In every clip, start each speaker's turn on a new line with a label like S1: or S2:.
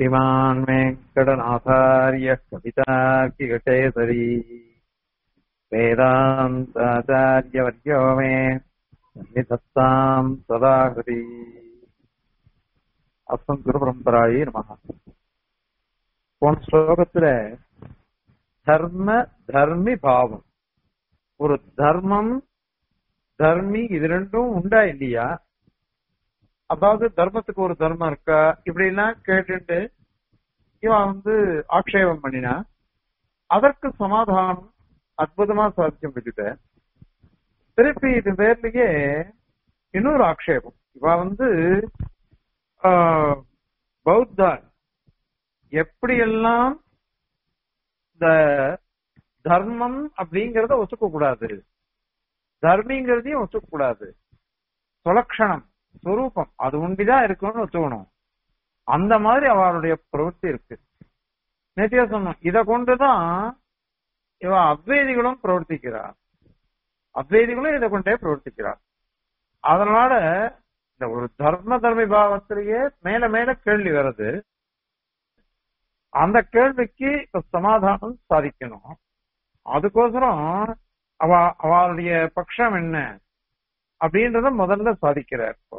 S1: श्रीमान् वेङ्कटनाथार्यः कवितार्किकटेसरी वेदान्ताचार्यवर्यो मे सन्निधत्ताम् सदा हृदि அஸ்மத் குரு பரம்பராயி நமக போன ஸ்லோகத்துல தர்ம தர்மி பாவம் ஒரு தர்மம் தர்மி இது ரெண்டும் உண்டா இல்லையா அதாவது தர்மத்துக்கு ஒரு தர்மம் இருக்கா இப்படி எல்லாம் கேட்டுட்டு இவன் வந்து ஆக்ஷேபம் பண்ணினா அதற்கு சமாதானம் அற்புதமா சாத்தியம் விட்டுட்ட திருப்பி இது பேர்லயே இன்னொரு ஆக்ஷேபம் இவ வந்து ஆஹ், பௌத்தா எப்படியெல்லாம் இந்த தர்மம் அப்படிங்கறத ஒத்துக்க கூடாது தர்மிங்கிறதையும் ஒத்துக்க கூடாது சுலக்ஷணம் சுரூபம் அது உண்டிதான் இருக்குன்னு ஒத்துக்கணும் அந்த மாதிரி அவருடைய பிரவೃತ್ತಿ இருக்கு நேத்தியா சொன்னோம் இத கொண்டுதான் இவ அவ்வேதிகளும் பிரவர்த்திக்கிறார் அவ்வேதிகளும் இதை கொண்டே பிரவர்த்திக்கிறார் அதனால இந்த ஒரு தர்ம தர்மி பாவத்திலேயே மேல மேல கேள்வி வருது அந்த கேள்விக்கு இப்ப சமாதானம் சாதிக்கணும் அதுக்கோசரம் அவ அவளுடைய பட்சம் என்ன அப்படின்றத முதல்ல சாதிக்கிறார் இப்போ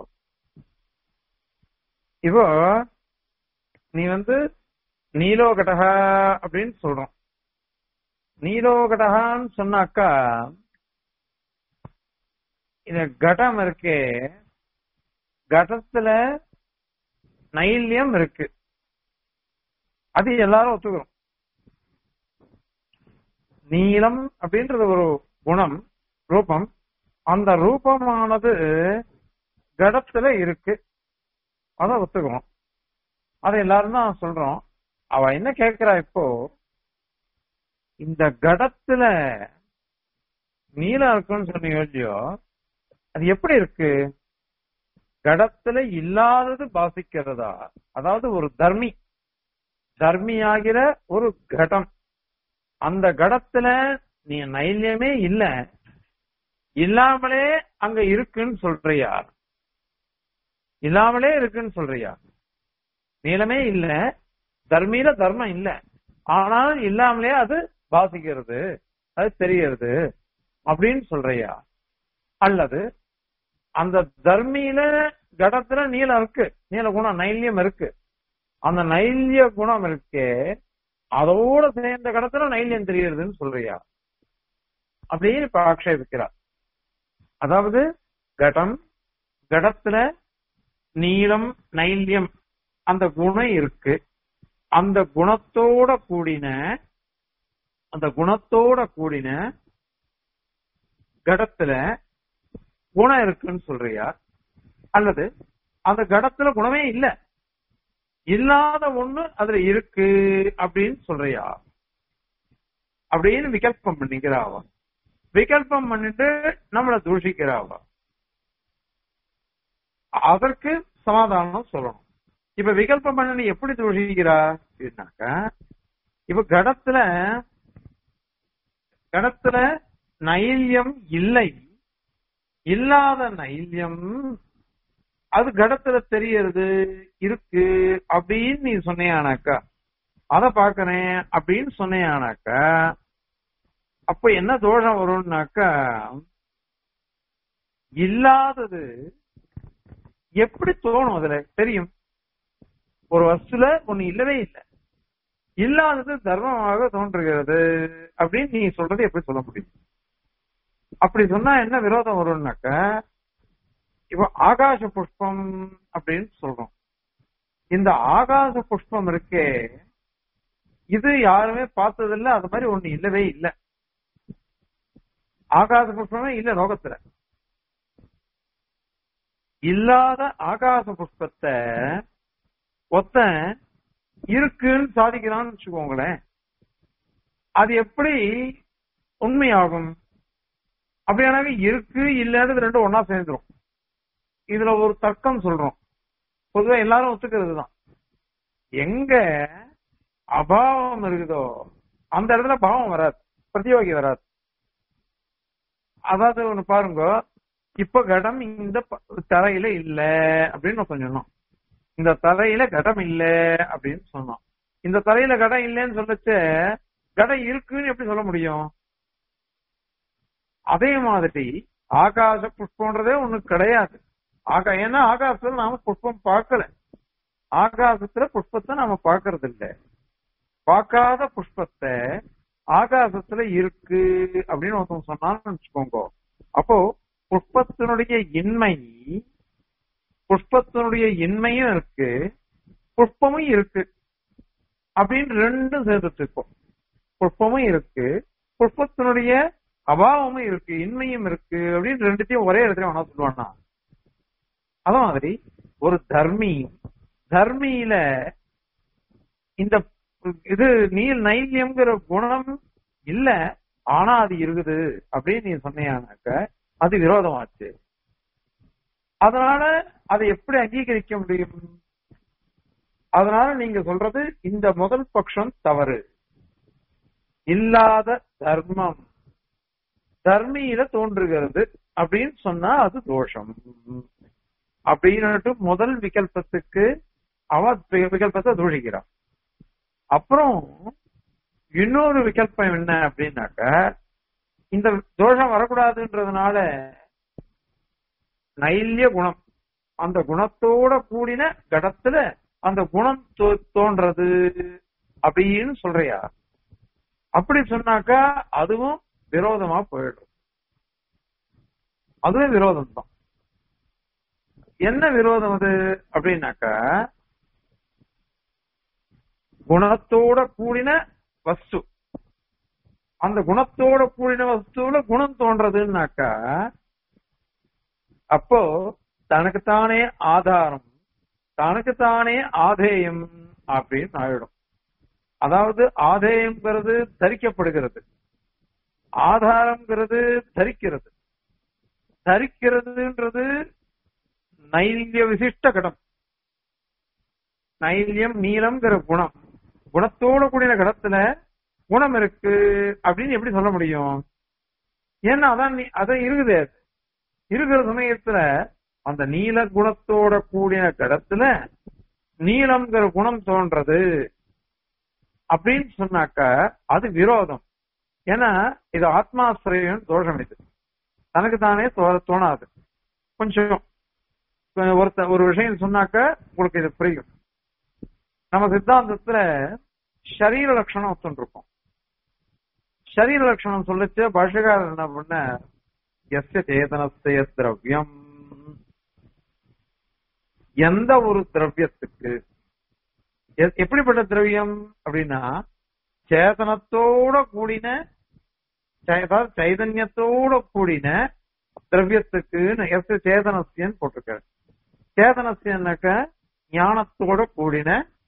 S1: இப்போ நீ வந்து நீலோகடகா அப்படின்னு சொல்றோம் நீலோகடகான்னு சொன்னாக்கா இந்த கடம் இருக்கே கடத்துல நைல்யம் இருக்கு அது எல்லாரும் ஒத்துக்கிறோம் நீலம் அப்படின்றது ஒரு குணம் ரூபம் அந்த ரூபமானது கடத்துல இருக்கு அத ஒத்துக்கிறோம் அதை எல்லாரும் தான் சொல்றோம் அவ என்ன கேக்குறா இப்போ இந்த கடத்துல நீலம் இருக்குன்னு சொன்னீங்க இல்லையோ அது எப்படி இருக்கு கடத்துல இல்லாதது பாசிக்கிறதா அதாவது ஒரு தர்மி தர்மியாகிற ஒரு கடம் அந்த கடத்துல நீ நைல்யமே இல்ல இல்லாமலே அங்க இருக்குன்னு சொல்றியா இல்லாமலே இருக்குன்னு சொல்றியா நீளமே இல்ல தர்மியில தர்மம் இல்ல ஆனால் இல்லாமலே அது பாசிக்கிறது அது தெரியறது அப்படின்னு சொல்றியா அல்லது அந்த தர்மியில கடத்துல நீலம் இருக்கு நீல குணம் நைல்யம் இருக்கு அந்த நைல்ய குணம் இருக்கே அதோட சேர்ந்த கடத்துல நைல்யம் தெரியுதுன்னு சொல்றியா அப்படின்னு இப்ப ஆக்ஷேபிக்கிறார் அதாவது கடம் கடத்துல நீலம் நைல்யம் அந்த குணம் இருக்கு அந்த குணத்தோட கூடின அந்த குணத்தோட கூடின கடத்துல குணம் இருக்குன்னு சொல்றியா அல்லது அந்த கடத்துல குணமே இல்ல இல்லாத ஒண்ணு அதுல இருக்கு அப்படின்னு சொல்றியா அப்படின்னு விகல்பம் பண்ணிக்கிறாவா விகல்பம் பண்ணிட்டு நம்மள தூஷிக்கிறாவா அதற்கு சமாதானம் சொல்லணும் இப்ப விகல்பம் பண்ணி எப்படி தூஷிக்கிறா அப்படின்னாக்க இப்ப கடத்துல கடத்துல நைல்யம் இல்லை இல்லாத நைல்யம் அது கடத்துல தெரியறது இருக்கு அப்படின்னு நீ சொன்னியானாக்கா அத பாக்குறேன் அப்படின்னு சொன்னியானாக்கா அப்ப என்ன தோஷம் வரும்னாக்கா இல்லாதது எப்படி தோணும் அதுல தெரியும் ஒரு வஸ்துல ஒண்ணு இல்லவே இல்லை இல்லாதது தர்மமாக தோன்றுகிறது அப்படின்னு நீ சொல்றது எப்படி சொல்ல முடியும் அப்படி சொன்னா என்ன விரோதம் வரும்னாக்க இப்ப ஆகாச புஷ்பம் அப்படின்னு சொல்றோம் இந்த ஆகாச புஷ்பம் இருக்கே இது யாருமே பார்த்ததில்ல அது மாதிரி ஒண்ணு இல்லவே இல்லை ஆகாச புஷ்பமே இல்ல லோகத்துல இல்லாத ஆகாச புஷ்பத்தை ஒத்தன் இருக்குன்னு சாதிக்கிறான்னு வச்சுக்கோங்களேன் அது எப்படி உண்மையாகும் அப்படியானாக்க இருக்கு இல்லன்றது ரெண்டும் ஒன்னா சேர்ந்துரும் இதுல ஒரு தர்க்கம் சொல்றோம் பொதுவா எல்லாரும் ஒத்துக்கிறது தான் எங்க அபாவம் இருக்குதோ அந்த இடத்துல பாவம் வராது பிரதியோகி வராது அதாவது ஒண்ணு பாருங்க இப்ப கடம் இந்த ப- தரையில இல்ல அப்படின்னு நான் சொன்னோம் இந்த தலையில கடம் இல்ல அப்படின்னு சொன்னோம் இந்த தலையில கடம் இல்லைன்னு சொல்லச்சு கடம் இருக்குன்னு எப்படி சொல்ல முடியும் அதே மாதிரி ஆகாச புஷ்பம்ன்றதே ஒண்ணு கிடையாது ஆகா ஏன்னா ஆகாசத்துல நாம புஷ்பம் பார்க்கல ஆகாசத்துல புஷ்பத்தை நாம பார்க்கறது இல்ல பார்க்காத புஷ்பத்தை ஆகாசத்துல இருக்கு அப்படின்னு ஒருத்தன் சொன்னான்னு வச்சுக்கோங்க அப்போ புஷ்பத்தினுடைய இன்மை புஷ்பத்தினுடைய இன்மையும் இருக்கு புஷ்பமும் இருக்கு அப்படின்னு ரெண்டும் சேர்த்துட்டு இருக்கோம் புஷ்பமும் இருக்கு புஷ்பத்தினுடைய அபாவமும் இருக்கு இன்மையும் இருக்கு அப்படின்னு ரெண்டுத்தையும் ஒரே இடத்துல வேணா சொல்லுவானா அத மாதிரி ஒரு தர்மி தர்மியில இந்த இது நீல் நைல்யம்ங்கிற குணம் இல்ல ஆனா அது இருக்குது அப்படின்னு நீ சொன்னியானாக்க அது விரோதமாச்சு அதனால அதை எப்படி அங்கீகரிக்க முடியும் அதனால நீங்க சொல்றது இந்த முதல் பட்சம் தவறு இல்லாத தர்மம் தர்மியில தோன்றுகிறது அப்படின்னு சொன்னா அது தோஷம் அப்படின்னு முதல் விகல்பத்துக்கு அவ விகல்பத்தை தூஷிக்கிறான் அப்புறம் இன்னொரு விகல்பம் என்ன அப்படின்னாக்க இந்த தோஷம் வரக்கூடாதுன்றதுனால நைல்ய குணம் அந்த குணத்தோட கூடின கடத்துல அந்த குணம் தோன்றது அப்படின்னு சொல்றியா அப்படி சொன்னாக்கா அதுவும் விரோதமா போயிடும் அதுவும் விரோதம் தான் என்ன விரோதம் அது அப்படின்னாக்கா குணத்தோட கூடின வஸ்து அந்த குணத்தோட கூடின வஸ்துல குணம் தோன்றதுன்னாக்கா அப்போ தனக்குத்தானே ஆதாரம் தனக்குத்தானே ஆதேயம் அப்படின்னு ஆயிடும் அதாவது ஆதேயம்ங்கிறது தரிக்கப்படுகிறது ஆதாரம்ங்கிறது தரிக்கிறது தரிக்கிறதுன்றது நைல்ய விசிஷ்ட கடம் நைல்யம் நீளம்ங்கிற குணம் குணத்தோட கூடின கடத்துல குணம் இருக்கு அப்படின்னு எப்படி சொல்ல முடியும் ஏன்னா அதான் நீ அதான் இருக்குது இருக்கிற சமயத்துல அந்த நீல குணத்தோட கூடின கடத்துல நீளம்ங்கிற குணம் தோன்றது அப்படின்னு சொன்னாக்க அது விரோதம் ஏன்னா இது ஆத்மாசிரியம் தோஷம் இது தனக்கு தானே தோணாது கொஞ்சம் ஒருத்த ஒரு விஷயம் சொன்னாக்க உங்களுக்கு இது புரியும் நம்ம சித்தாந்தத்துல சரீர லட்சணம் ஒத்துன்னு இருக்கும் சரீர லட்சணம் சொல்லிச்சு பாஷகாரர் என்ன பண்ண எஸ்ய சேதனஸ்ய திரவியம் எந்த ஒரு திரவியத்துக்கு எப்படிப்பட்ட திரவியம் அப்படின்னா சேதனத்தோட கூடின அதாவது சைதன்யத்தோட கூடின திரவியத்துக்கு எஸ் சேதனசியன் போட்டிருக்காரு சேதனசியன்னாக்க ஞானத்தோட கூடின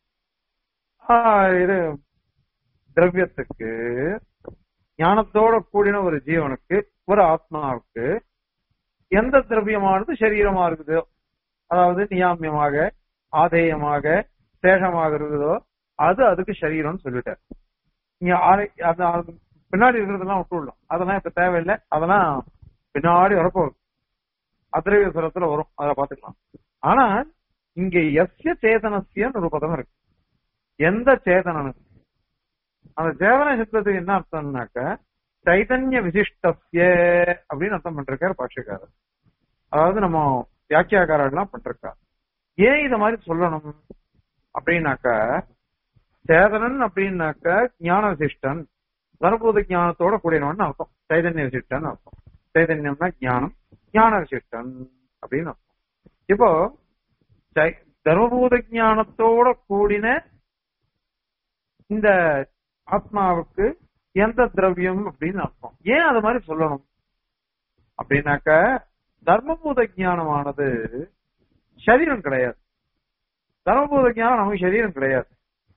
S1: இது திரவியத்துக்கு ஞானத்தோட கூடின ஒரு ஜீவனுக்கு ஒரு ஆத்மாவுக்கு எந்த திரவியமானது சரீரமா இருக்குதோ அதாவது நியாமியமாக ஆதேயமாக சேஷமாக இருக்குதோ அது அதுக்கு சரீரம்னு சொல்லிட்டார் நீங்க பின்னாடி இருக்கிறதெல்லாம் விட்டுடலாம் அதெல்லாம் இப்ப தேவையில்லை அதெல்லாம் பின்னாடி வரப்போகுது அத்திரவிய சுரத்துல வரும் அதை பாத்துக்கலாம் ஆனா இங்க எஸ்ய சேதனசியன்னு ஒரு பதம் இருக்கு எந்த சேதனனுக்கு அந்த சேதன சப்தத்துக்கு என்ன அர்த்தம்னாக்க சைதன்ய விசிஷ்டசிய அப்படின்னு அர்த்தம் பண்றாரு பாஷ்யக்காரர் அதாவது நம்ம வியாக்கியாக்காரெல்லாம் பண்றார் ஏன் இத மாதிரி சொல்லணும் அப்படின்னாக்க சேதனன் அப்படின்னாக்க ஞான விசிஷ்டன் தர்பூத ஞானத்தோட கூடியவன் அர்த்தம் சைதன்ய விசிஷ்டன் அர்த்தம் சைதன்யம்னா ஞானம் ஞான விசிஷ்டன் அப்படின்னு அர்த்தம் இப்போ தர்மபூத ஞானத்தோட கூடின இந்த ஆத்மாவுக்கு எந்த திரவியம் அப்படின்னு அர்த்தம் ஏன் அது மாதிரி சொல்லணும் அப்படின்னாக்க தர்மபூத ஞானமானது சரீரம் கிடையாது தர்மபூத ஞானம் நமக்கு சரீரம் கிடையாது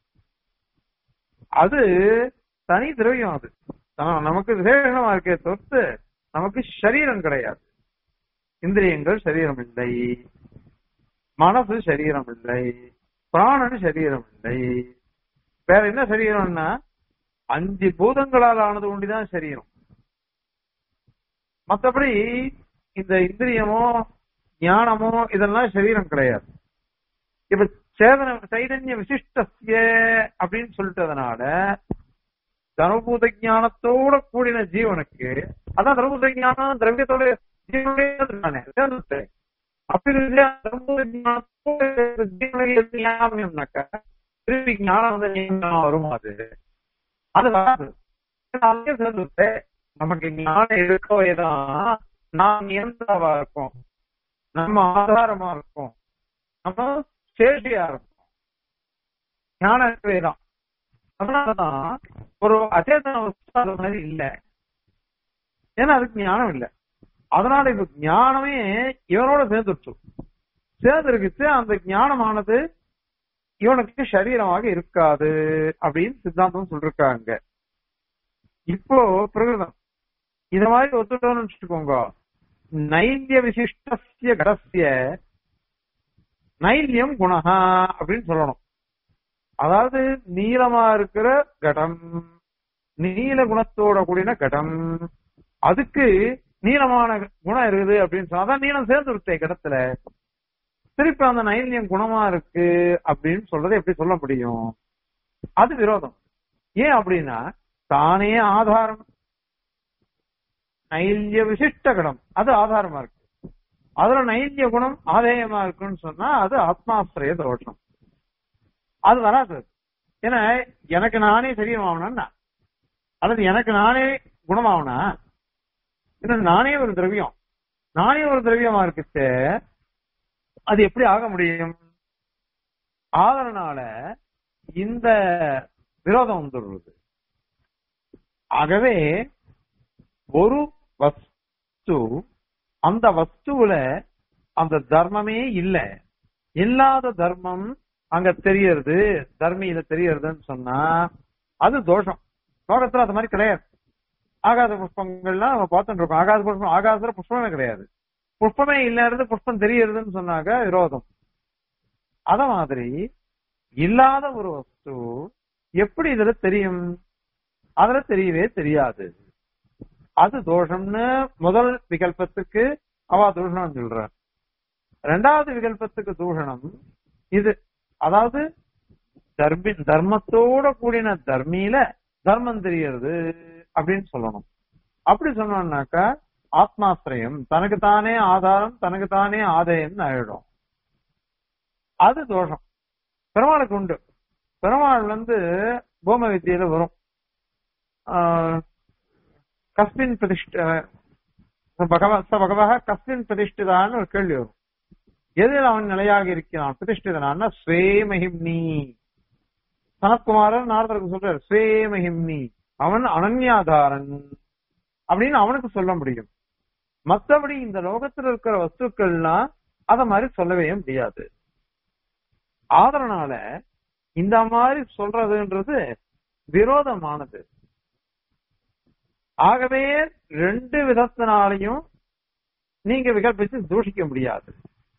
S1: அது தனி திரவியம் அது நமக்கு விசேஷமா இருக்கே தவிர்த்து நமக்கு சரீரம் கிடையாது இந்திரியங்கள் சரீரம் இல்லை மனசு சரீரம் இல்லை பிராணன் சரீரம் இல்லை வேற என்ன சரீரம்னா அஞ்சு பூதங்களால் ஆனது ஒண்டிதான் சரீரம் மத்தபடி இந்த இந்திரியமோ ஞானமோ இதெல்லாம் சரீரம் கிடையாது இப்ப சேதன சைதன்ய விசிஷ்டசிய அப்படின்னு சொல்லிட்டதுனால தர்மபூத ஞானத்தோட கூடின ஜீவனுக்கு அதான் தர்மபூத ஞானம் திரவியத்தோட ஜீவனே சேர்ந்துட்டு அப்படி இருந்தா தர்மபூத ஞானத்தோட ஜீவனுக்கு ஞாபகம்னாக்கா திருப்பி ஞானம் வந்து ஞானம் வரும் அது அது வராது அதே சேர்ந்துட்டு நமக்கு ஞானம் இருக்கவேதான் நாம் நியந்திரவா இருக்கோம் நம்ம ஆதாரமா இருக்கோம் நம்ம சேஷியா இருக்கும் ஞானம் இருக்கவே தான் அதனாலதான் ஒரு அச்சேதன வஸ்து அது மாதிரி இல்ல ஏன்னா அதுக்கு ஞானம் இல்ல அதனால இப்ப ஞானமே இவனோட சேர்ந்துருச்சு சேர்ந்துருக்குச்சு அந்த ஞானமானது இவனுக்கு சரீரமாக இருக்காது அப்படின்னு சித்தாந்தம் சொல்லிருக்காங்க இப்போ பிரகிருதம் இத மாதிரி ஒத்துட்டோம்னு வச்சுக்கோங்க நைல்ய விசிஷ்டசிய கடசிய நைல்யம் குணஹா அப்படின்னு சொல்லணும் அதாவது நீளமா இருக்கிற கடம் நீல குணத்தோட கூடின கடம் அதுக்கு நீளமான குணம் இருக்குது அப்படின்னு சொன்னா அதான் நீளம் சேர்ந்து விட்டே கடத்துல திருப்பி அந்த நைல்யம் குணமா இருக்கு அப்படின்னு சொல்றதை எப்படி சொல்ல முடியும் அது விரோதம் ஏன் அப்படின்னா தானே ஆதாரம் நைல்ய விசிஷ்ட கடம் அது ஆதாரமா இருக்கு அதுல நைல்ய குணம் ஆதேயமா இருக்குன்னு சொன்னா அது ஆத்மாசிரிய தோஷம் அது வராது ஏன்னா எனக்கு நானே சரீரமாகணும்னா அல்லது எனக்கு நானே குணமாகனா ஏன்னா நானே ஒரு திரவியம் நானே ஒரு திரவியமா இருக்கு அது எப்படி ஆக முடியும் ஆதரனால இந்த விரோதம் வந்துடுறது ஆகவே ஒரு வஸ்து அந்த வஸ்துவுல அந்த தர்மமே இல்ல இல்லாத தர்மம் அங்க தெரியறது தர்மியில தெரியறதுன்னு சொன்னா அது தோஷம் தோஷத்துல அது மாதிரி கிடையாது ஆகாத புஷ்பங்கள்லாம் நம்ம பார்த்துட்டு இருக்கோம் ஆகாத புஷ்பம் ஆகாசத்துல புஷ்பமே கிடையாது புஷ்பமே இல்லாத புஷ்பம் தெரியறதுன்னு சொன்னாக்க விரோதம் அத மாதிரி இல்லாத ஒரு வஸ்து எப்படி இதுல தெரியும் அதுல தெரியவே தெரியாது அது தோஷம்னு முதல் விகல்பத்துக்கு அவ தூஷணம் சொல்ற ரெண்டாவது விகல்பத்துக்கு தூஷணம் இது அதாவது தர்மி தர்மத்தோட கூடின தர்மியில தர்மம் தெரியறது அப்படின்னு சொல்லணும் அப்படி சொன்னோம்னாக்கா ஆத்மாசிரயம் தனக்கு தானே ஆதாரம் தனக்கு தானே ஆதாயம் ஆயிடும் அது தோஷம் பெருமாளுக்கு உண்டு பெருமாள் வந்து பூம வித்தியில வரும் கஸ்மின் பிரதிஷ்ட பகவ பகவக கஸ்மின் பிரதிஷ்டிதான்னு ஒரு கேள்வி வரும் எதில் அவன் நிலையாக இருக்கிறான் பிரதிஷ்டிதனான்னா ஸ்வே மகிம்னி சனத்குமாரன் நாரதருக்கு சொல்றாரு ஸ்வே மகிம்னி அவன் அனன்யாதாரன் அப்படின்னு அவனுக்கு சொல்ல முடியும் மத்தபடி இந்த லோகத்துல இருக்கிற வஸ்துக்கள்லாம் அத மாதிரி சொல்லவே முடியாது ஆதரனால இந்த மாதிரி சொல்றதுன்றது விரோதமானது ஆகவே ரெண்டு விதத்தினாலையும் நீங்க விகல்பிச்சு தூஷிக்க முடியாது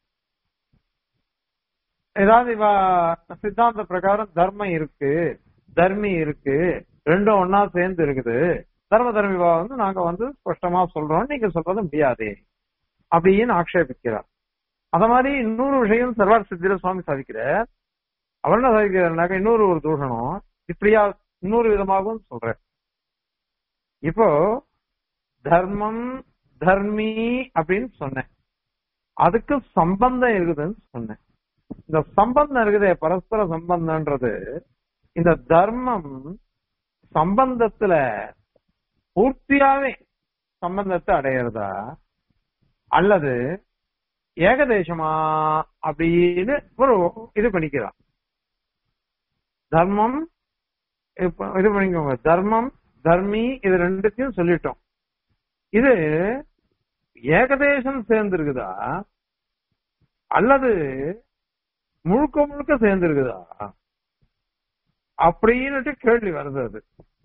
S1: ஏதாவது இவ சித்தாந்த பிரகாரம் தர்மம் இருக்கு தர்மி இருக்கு ரெண்டும் ஒன்னா சேர்ந்து இருக்குது தர்ம தர்மிவா வந்து நாங்க வந்து ஸ்பஷ்டமா சொல்றோம் நீங்க சொல்றது முடியாதே அப்படின்னு ஆக்ஷேபிக்கிறார் அத மாதிரி இன்னொரு விஷயம் சர்வார் சித்திர சுவாமி சாதிக்கிறார் அவர் என்ன சாதிக்கிறாருனாக்க இன்னொரு ஒரு தூஷணம் இப்படியா இன்னொரு விதமாகவும் சொல்றேன் இப்போ தர்மம் தர்மி அப்படின்னு சொன்னேன் அதுக்கு சம்பந்தம் இருக்குதுன்னு சொன்னேன் இந்த சம்பந்தம் இருக்குதே பரஸ்பர சம்பந்தம்ன்றது இந்த தர்மம் சம்பந்தத்துல பூர்த்தியாவே சம்பந்தத்தை அடையிறதா அல்லது ஏகதேசமா அப்படின்னு ஒரு இது பண்ணிக்கிறான் தர்மம் இது பண்ணிக்கோங்க தர்மம் தர்மி இது ரெண்டுத்தையும் சொல்லிட்டோம் இது ஏகதேசம் சேர்ந்திருக்குதா அல்லது முழுக்க முழுக்க சேர்ந்திருக்குதா அப்படின்னுட்டு கேள்வி வருது அது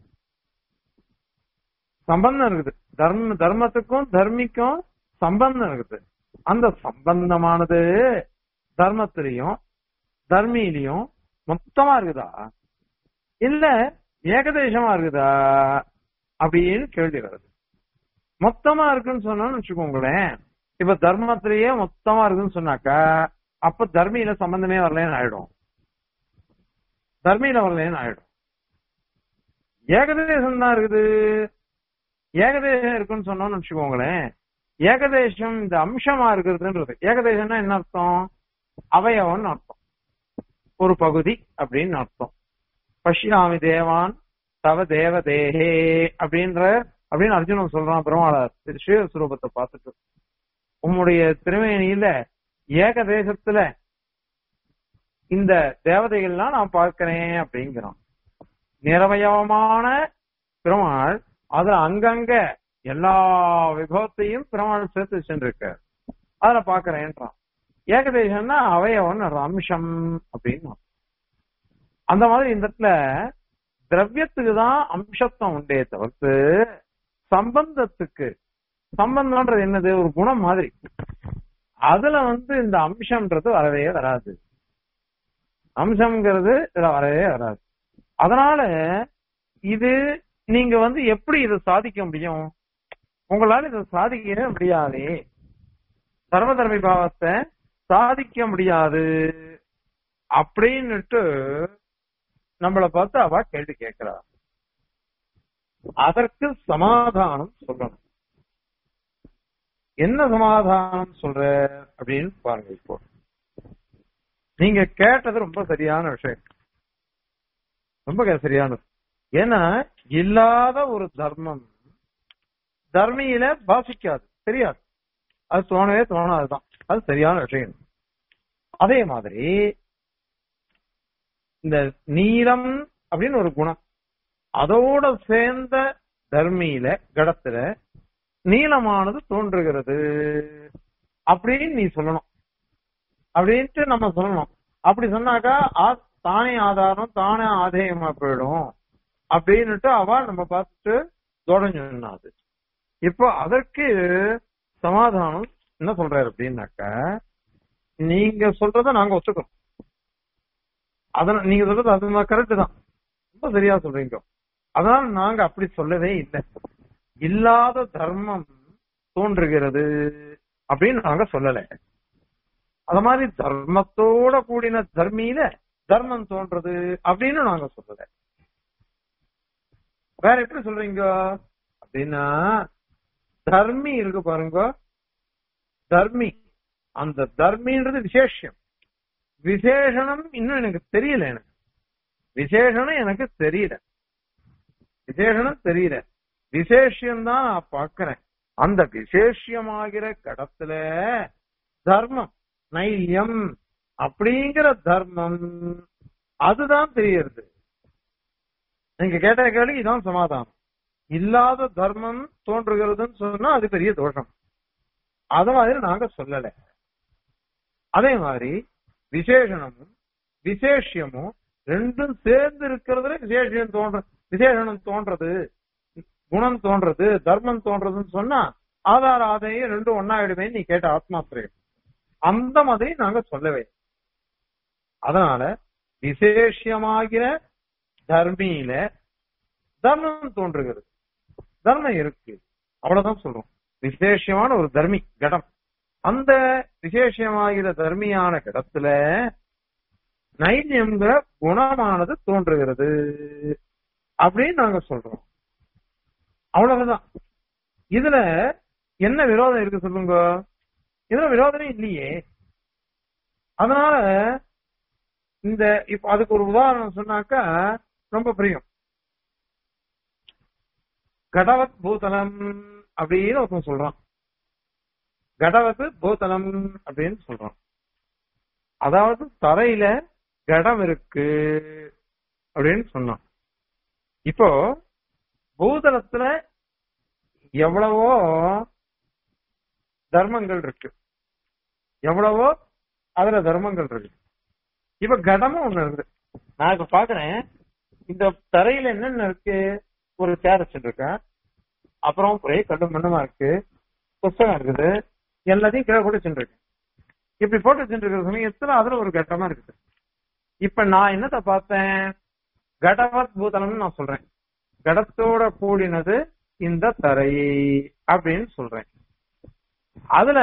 S1: சம்பந்தம் இருக்குது தர்ம தர்மத்துக்கும் தர்மிக்கும் சம்பந்தம் இருக்குது அந்த சம்பந்தமானது தர்மத்திலையும் தர்மியிலையும் மொத்தமா இருக்குதா இல்ல ஏகதேசமா இருக்குதா அப்படின்னு கேள்வி வருது மொத்தமா இருக்குன்னு சொன்னோம்னு வச்சுக்கோங்களேன் இப்ப தர்மத்திலேயே மொத்தமா இருக்குன்னு சொன்னாக்கா அப்ப தர்மியில சம்பந்தமே வரலன்னு ஆயிடும் தர்மியில வரலன்னு ஆயிடும் ஏகதேசம் தான் இருக்குது ஏகதேசம் இருக்குன்னு சொன்னோம்னு வச்சுக்கோங்களேன் ஏகதேசம் இந்த அம்சமா இருக்கிறதுன்றது ஏகதேசம்னா என்ன அர்த்தம் அவயவம்னு அர்த்தம் ஒரு பகுதி அப்படின்னு அர்த்தம் பஷ்யாமி தேவான் தவ தேவ தேஹே அப்படின்ற அப்படின்னு அர்ஜுனன் சொல்றான் பெருமாளார் ஸ்ரீஸ்வரூபத்தை பார்த்துட்டு உம்முடைய திருமேனியில ஏகதேசத்துல இந்த தேவதைகள்லாம் நான் பார்க்கிறேன் அப்படிங்கிறான் நிறவயவமான பெருமாள் அதுல அங்கங்க எல்லா விபவத்தையும் பெருமாள் சேர்த்து வச்சுருக்க அதுல பாக்குறேன்றான் ஏகதேசம்னா அவயவன் அம்சம் அப்படின்னு அந்த மாதிரி இந்த இடத்துல திரவியத்துக்கு தான் அம்சத்தம் உண்டே தவிர்த்து சம்பந்தத்துக்கு சம்பந்தம்ன்றது என்னது ஒரு குணம் மாதிரி அதுல வந்து இந்த அம்சம்ன்றது வரவே வராது அம்சம்ங்கிறது இதுல வரவே வராது அதனால இது நீங்க வந்து எப்படி இதை சாதிக்க முடியும் உங்களால இதை சாதிக்கவே முடியாதே சர்வதர்மி பாவத்தை சாதிக்க முடியாது அப்படின்னுட்டு நம்மளை பார்த்து அவ கேள்வி கேட்கிறா அதற்கு சமாதானம் சொல்லணும் என்ன சமாதானம் சொல்ற அப்படின்னு பாருங்க இப்போ நீங்க கேட்டது ரொம்ப சரியான விஷயம் ரொம்ப சரியானது ஏன்னா இல்லாத ஒரு தர்மம் தர்மியில பாசிக்காது தெரியாது அது தோணவே தோணாதுதான் அது சரியான விஷயம் அதே மாதிரி இந்த நீளம் அப்படின்னு ஒரு குணம் அதோட சேர்ந்த தர்மியில கடத்துல நீளமானது தோன்றுகிறது அப்படின்னு நீ சொல்லணும் அப்படின்ட்டு நம்ம சொல்லணும் அப்படி சொன்னாக்கா தானே ஆதாரம் தானே ஆதேயமா போயிடும் அப்படின்னுட்டு அவ நம்ம பார்த்துட்டு தொடங்கினாது இப்போ அதற்கு சமாதானம் என்ன சொல்றாரு அப்படின்னாக்கா நீங்க சொல்றத நாங்க ஒத்துக்கிறோம் அத நீங்க சொல்றது அது கரெக்ட் தான் ரொம்ப சரியா சொல்றீங்க அதனால நாங்க அப்படி சொல்லவே இல்லை இல்லாத தர்மம் தோன்றுகிறது அப்படின்னு நாங்க சொல்லல அத மாதிரி தர்மத்தோட கூடின தர்மியில தர்மம் தோன்றது அப்படின்னு நாங்க சொல்லல வேற எப்படி சொல்றீங்க அப்படின்னா தர்மி இருக்கு பாருங்க தர்மி அந்த தர்மின்றது விசேஷம் விசேஷனம் இன்னும் எனக்கு தெரியல எனக்கு விசேஷனம் எனக்கு தெரியல விசேஷனம் தெரியல விசேஷம் தான் நான் பாக்குறேன் அந்த விசேஷமாகிற கடத்துல தர்மம் நைல்யம் அப்படிங்கிற தர்மம் அதுதான் தெரியறது நீங்க கேட்ட கேள்வி இதான் சமாதானம் இல்லாத தர்மம் தோன்றுகிறதுன்னு சொன்னா அது பெரிய தோஷம் அத மாதிரி நாங்க சொல்லல அதே மாதிரி விசேஷனமும் விசேஷமும் ரெண்டும் சேர்ந்து இருக்கிறதுல விசேஷம் தோன்ற விசேஷனம் தோன்றது குணம் தோன்றது தர்மம் தோன்றதுன்னு சொன்னா ஆதார ஆதையும் ரெண்டும் ஒன்னாயிடுமே நீ கேட்ட ஆத்மாத்திரம் அந்த மாதிரி நாங்க சொல்லவே அதனால விசேஷமாகிற தர்மியில தர்மம் தோன்றுகிறது தர்மம் இருக்கு அவ்வளவுதான் சொல்றோம் விசேஷமான ஒரு தர்மி கடம் அந்த விசேஷமாகிற தர்மியான கடத்துல நைன்யம்ங்கிற குணமானது தோன்றுகிறது அப்படின்னு நாங்க சொல்றோம் அவ்வளவுதான் இதுல என்ன விரோதம் இருக்கு சொல்லுங்க இதுல விரோதமே இல்லையே அதனால இந்த இப்ப அதுக்கு ஒரு உதாரணம் சொன்னாக்கா ரொம்ப பிரியம் கடவத் பூதலம் அப்படின்னு ஒருத்தன் சொல்றான் கடவத்து பூதலம் அப்படின்னு சொல்றான் அதாவது தரையில கடம் இருக்கு அப்படின்னு சொன்னான் இப்போ பூதலத்துல எவ்வளவோ தர்மங்கள் இருக்கு எவ்வளவோ அதுல தர்மங்கள் இருக்கு இப்ப கடமும் ஒண்ணு இருக்கு நான் இப்ப பாக்குறேன் இந்த தரையில என்னென்ன இருக்கு ஒரு சேர் வச்சுருக்கேன் அப்புறம் ஒரே கண்டு மண்ணுமா இருக்கு புஸ்தகம் இருக்குது எல்லாத்தையும் கீழே போட்டு வச்சுருக்கேன் இப்படி போட்டு வச்சுருக்கிற சமயத்துல அதுல ஒரு கட்டமா இருக்குது இப்ப நான் என்னத்த பார்த்தேன் கடவத் பூதலம்னு நான் சொல்றேன் கடத்தோட கூடினது இந்த தரை அப்படின்னு சொல்றேன் அதுல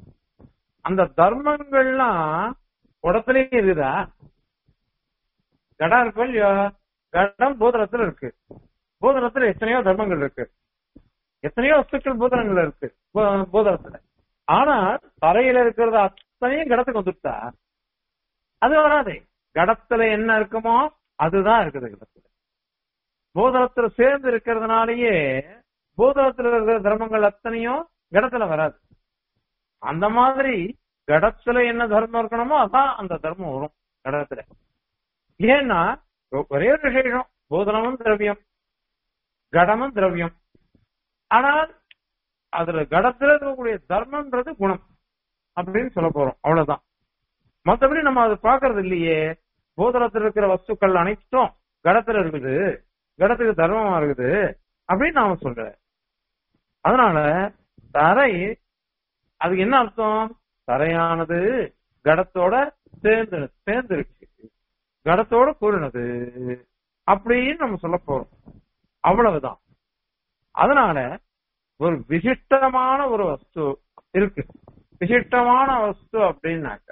S1: அந்த தர்மங்கள்லாம் உடத்துலயே இருக்குதா கடம் இருக்கு இல்லையோ கடம் பூதலத்துல இருக்கு பூதலத்துல எத்தனையோ தர்மங்கள் இருக்கு எத்தனையோ வஸ்துக்கள் பூதலங்கள் இருக்கு பூ- பூதலத்துல ஆனா தரையில இருக்கிறது அத்தனையும் கடத்துக்கு வந்துட்டா அது வராது கடத்துல என்ன இருக்குமோ அதுதான் இருக்குது கடத்துல பூதலத்துல சேர்ந்து இருக்கிறதுனாலயே பூதலத்துல இருக்கிற தர்மங்கள் அத்தனையும் கடத்துல வராது அந்த மாதிரி கடத்துல என்ன தர்மம் இருக்கணுமோ அதான் அந்த தர்மம் வரும் கடத்துல ஏன்னா ஒரே ஒரு விசேஷம் பூதலமும் திரவியம் கடமும் திரவியம் ஆனால் அதுல கடத்துல இருக்கக்கூடிய தர்மம்ன்றது குணம் அப்படின்னு சொல்ல போறோம் அவ்வளவுதான் மத்தபடி நம்ம அதை பாக்குறது இல்லையே பூதலத்தில் இருக்கிற வஸ்துக்கள் அனைத்தும் கடத்துல இருக்குது கடத்துக்கு தர்மமா இருக்குது அப்படின்னு நாம சொல்றேன் அதனால தரை அதுக்கு என்ன அர்த்தம் தரையானது கடத்தோட சேர்ந்து சேர்ந்துருச்சு கடத்தோட கூறினது அப்படின்னு நம்ம சொல்ல போறோம் அவ்வளவுதான் அதனால ஒரு விசிஷ்டமான ஒரு வஸ்து இருக்கு விசிஷ்டமான வஸ்து அப்படின்னாக்க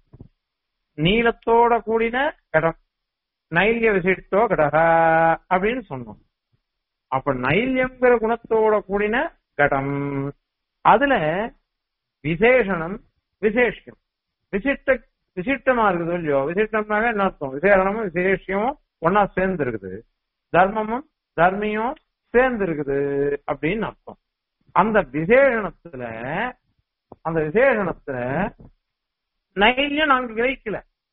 S1: நீளத்தோட கூடின கடம் நைல்ய விசிஷ்டோ கடக அப்படின்னு சொன்னோம் அப்ப நைல்யங்கிற குணத்தோட கூடின கடம் அதுல விசேஷணம் விசேஷம் விசிஷ்ட விசிஷ்டமா இருக்குது இல்லையோ விசிஷ்டம்னாக என்ன அர்த்தம் விசேஷனமும் விசேஷமும் ஒன்னா சேர்ந்து இருக்குது தர்மமும் தர்மியும் சேர்ந்து இருக்குது அப்படின்னு அர்த்தம் அந்த விசேஷணத்துல அந்த விசேஷணத்துல நைல்யம் நாங்க கிரகிக்கல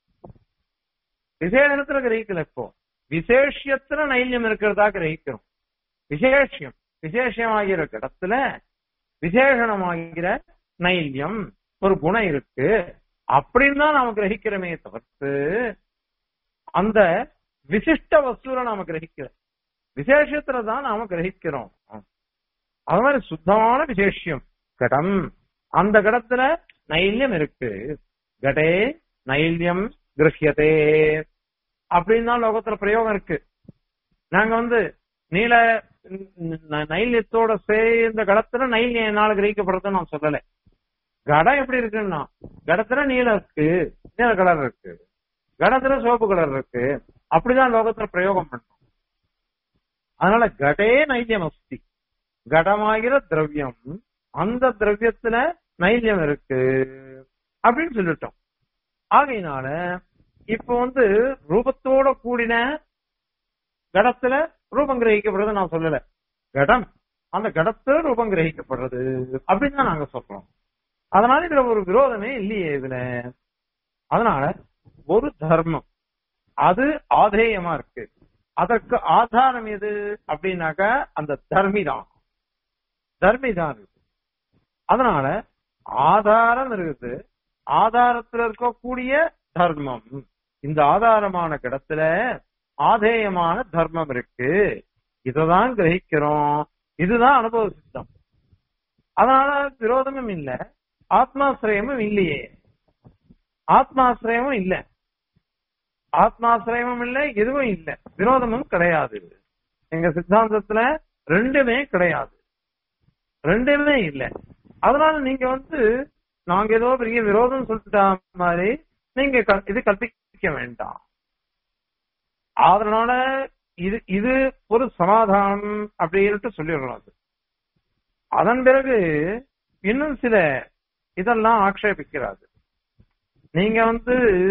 S1: விசேஷணத்துல கிரகிக்கல இப்போ விசேஷத்துல நைல்யம் இருக்கிறதா கிரகிக்கிறோம் விசேஷம் விசேஷமாகிற இடத்துல விசேஷணமாகிற நைல்யம் ஒரு குணம் இருக்கு அப்படின்னு தான் நாம கிரகிக்கிறோமே தவிர்த்து அந்த விசிஷ்ட வஸ்துல நாம கிரகிக்கல விசேஷத்துல தான் நாம கிரகிக்கிறோம் அது மாதிரி சுத்தமான விசேஷம் கடம் அந்த கடத்துல நைல்யம் இருக்கு கடே நைல்யம் கிரஹியதே அப்படின்னு தான் லோகத்துல பிரயோகம் இருக்கு நாங்க வந்து நீல ந- நைல்யத்தோட சேர்ந்த கடத்துல நைல்யம் என்னால கிரகிக்கப்படுறதுன்னு நான் சொல்லல கடம் எப்படி இருக்குன்னா கடத்துல நீலம் இருக்கு நீல கலர் இருக்கு கடத்துல சிவப்பு கலர் இருக்கு அப்படிதான் லோகத்துல பிரயோகம் பண்ணோம் அதனால கடே நைல்யம் அஸ்தி கடமாகிற திரவியம் அந்த திரவியத்துல நைல்யம் இருக்கு அப்படின்னு சொல்லிட்டோம் ஆகையினால இப்ப வந்து ரூபத்தோட கூடின கடத்துல ரூபம் கிரகிக்கப்படுறது நான் சொல்லல கடம் அந்த கடத்துல ரூபம் கிரகிக்கப்படுறது அப்படின்னு தான் நாங்க சொல்றோம் அதனால இதுல ஒரு விரோதமே இல்லையே இதுல அதனால ஒரு தர்மம் அது ஆதேயமா இருக்கு அதற்கு ஆதாரம் எது அப்படின்னாக்கா அந்த தர்மி தான் தர்மி தான் இருக்கு அதனால ஆதாரம் இருக்குது ஆதாரத்துல இருக்கக்கூடிய தர்மம் இந்த ஆதாரமான கிடத்துல ஆதேயமான தர்மம் இருக்கு இததான் கிரகிக்கிறோம் இதுதான் அனுபவ சித்தம் அதனால விரோதமும் இல்ல ஆத்மாசிரயமும் இல்லையே ஆத்மாசிரயமும் இல்ல ஆத்மாசிரயமும் இல்ல எதுவும் இல்ல விரோதமும் கிடையாது எங்க சித்தாந்தத்துல ரெண்டுமே கிடையாது ரெண்டுமே இல்ல அதனால நீங்க வந்து நாங்க ஏதோ பெரிய விரோதம் சொல்லிட்டா மாதிரி நீங்க க- இது கற்பிக்க வேண்டாம் அதனால இது இது ஒரு சமாதானம் அப்படின்ட்டு சொல்லிடுறோம் அது அதன் பிறகு இன்னும் சில இதெல்லாம் ஆக்ஷேபிக்கிறாரு நீங்க வந்து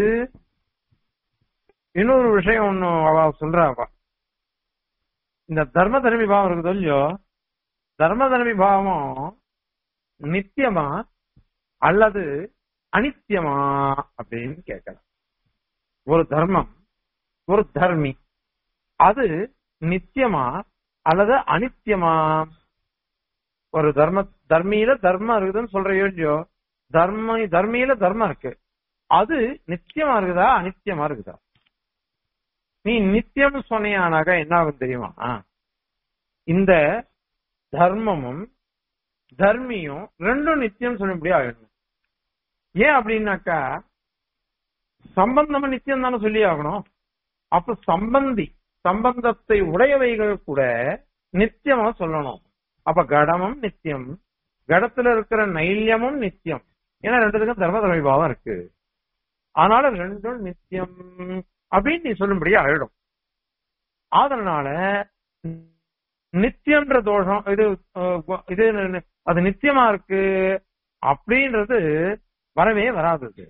S1: இன்னொரு விஷயம் ஒண்ணு அவ சொல்றா அவ இந்த தர்ம தர்மி பாவம் இருக்குது இல்லையோ தர்ம தர்மி பாவம் நித்தியமா அல்லது அனித்தியமா அப்படின்னு கேட்கலாம் ஒரு தர்மம் ஒரு தர்மி அது நித்தியமா அல்லது அனித்தியமா ஒரு தர்ம தர்மியில தர்மம் இருக்குதுன்னு சொல்றியோ இல்லையோ தர்ம தர்மியில தர்மம் இருக்கு அது நித்தியமா இருக்குதா அனித்தியமா இருக்குதா நீ நித்தியம் சொன்னியானாக்கா என்ன ஆகும் தெரியுமா இந்த தர்மமும் தர்மியும் ரெண்டும் நித்தியம் சொல்லும்படி ஆகணும் ஏன் அப்படின்னாக்கா சம்பந்தமும் நித்தியம் தானே சொல்லி ஆகணும் அப்ப சம்பந்தி சம்பந்தத்தை உடையவைகள் கூட நித்தியமா சொல்லணும் அப்ப கடமும் நித்தியம் கடத்துல இருக்கிற நைல்யமும் நித்தியம் ஏன்னா ரெண்டுத்துக்கும் தர்ம தர்மபாவம் இருக்கு அதனால ரெண்டும் நித்தியம் அப்படின்னு நீ சொல்லும்படியா ஆயிடும் அதனால நித்தியம்ன்ற தோஷம் இது அஹ், இது அது நித்தியமா இருக்கு அப்படின்றது வரவே வராது இது.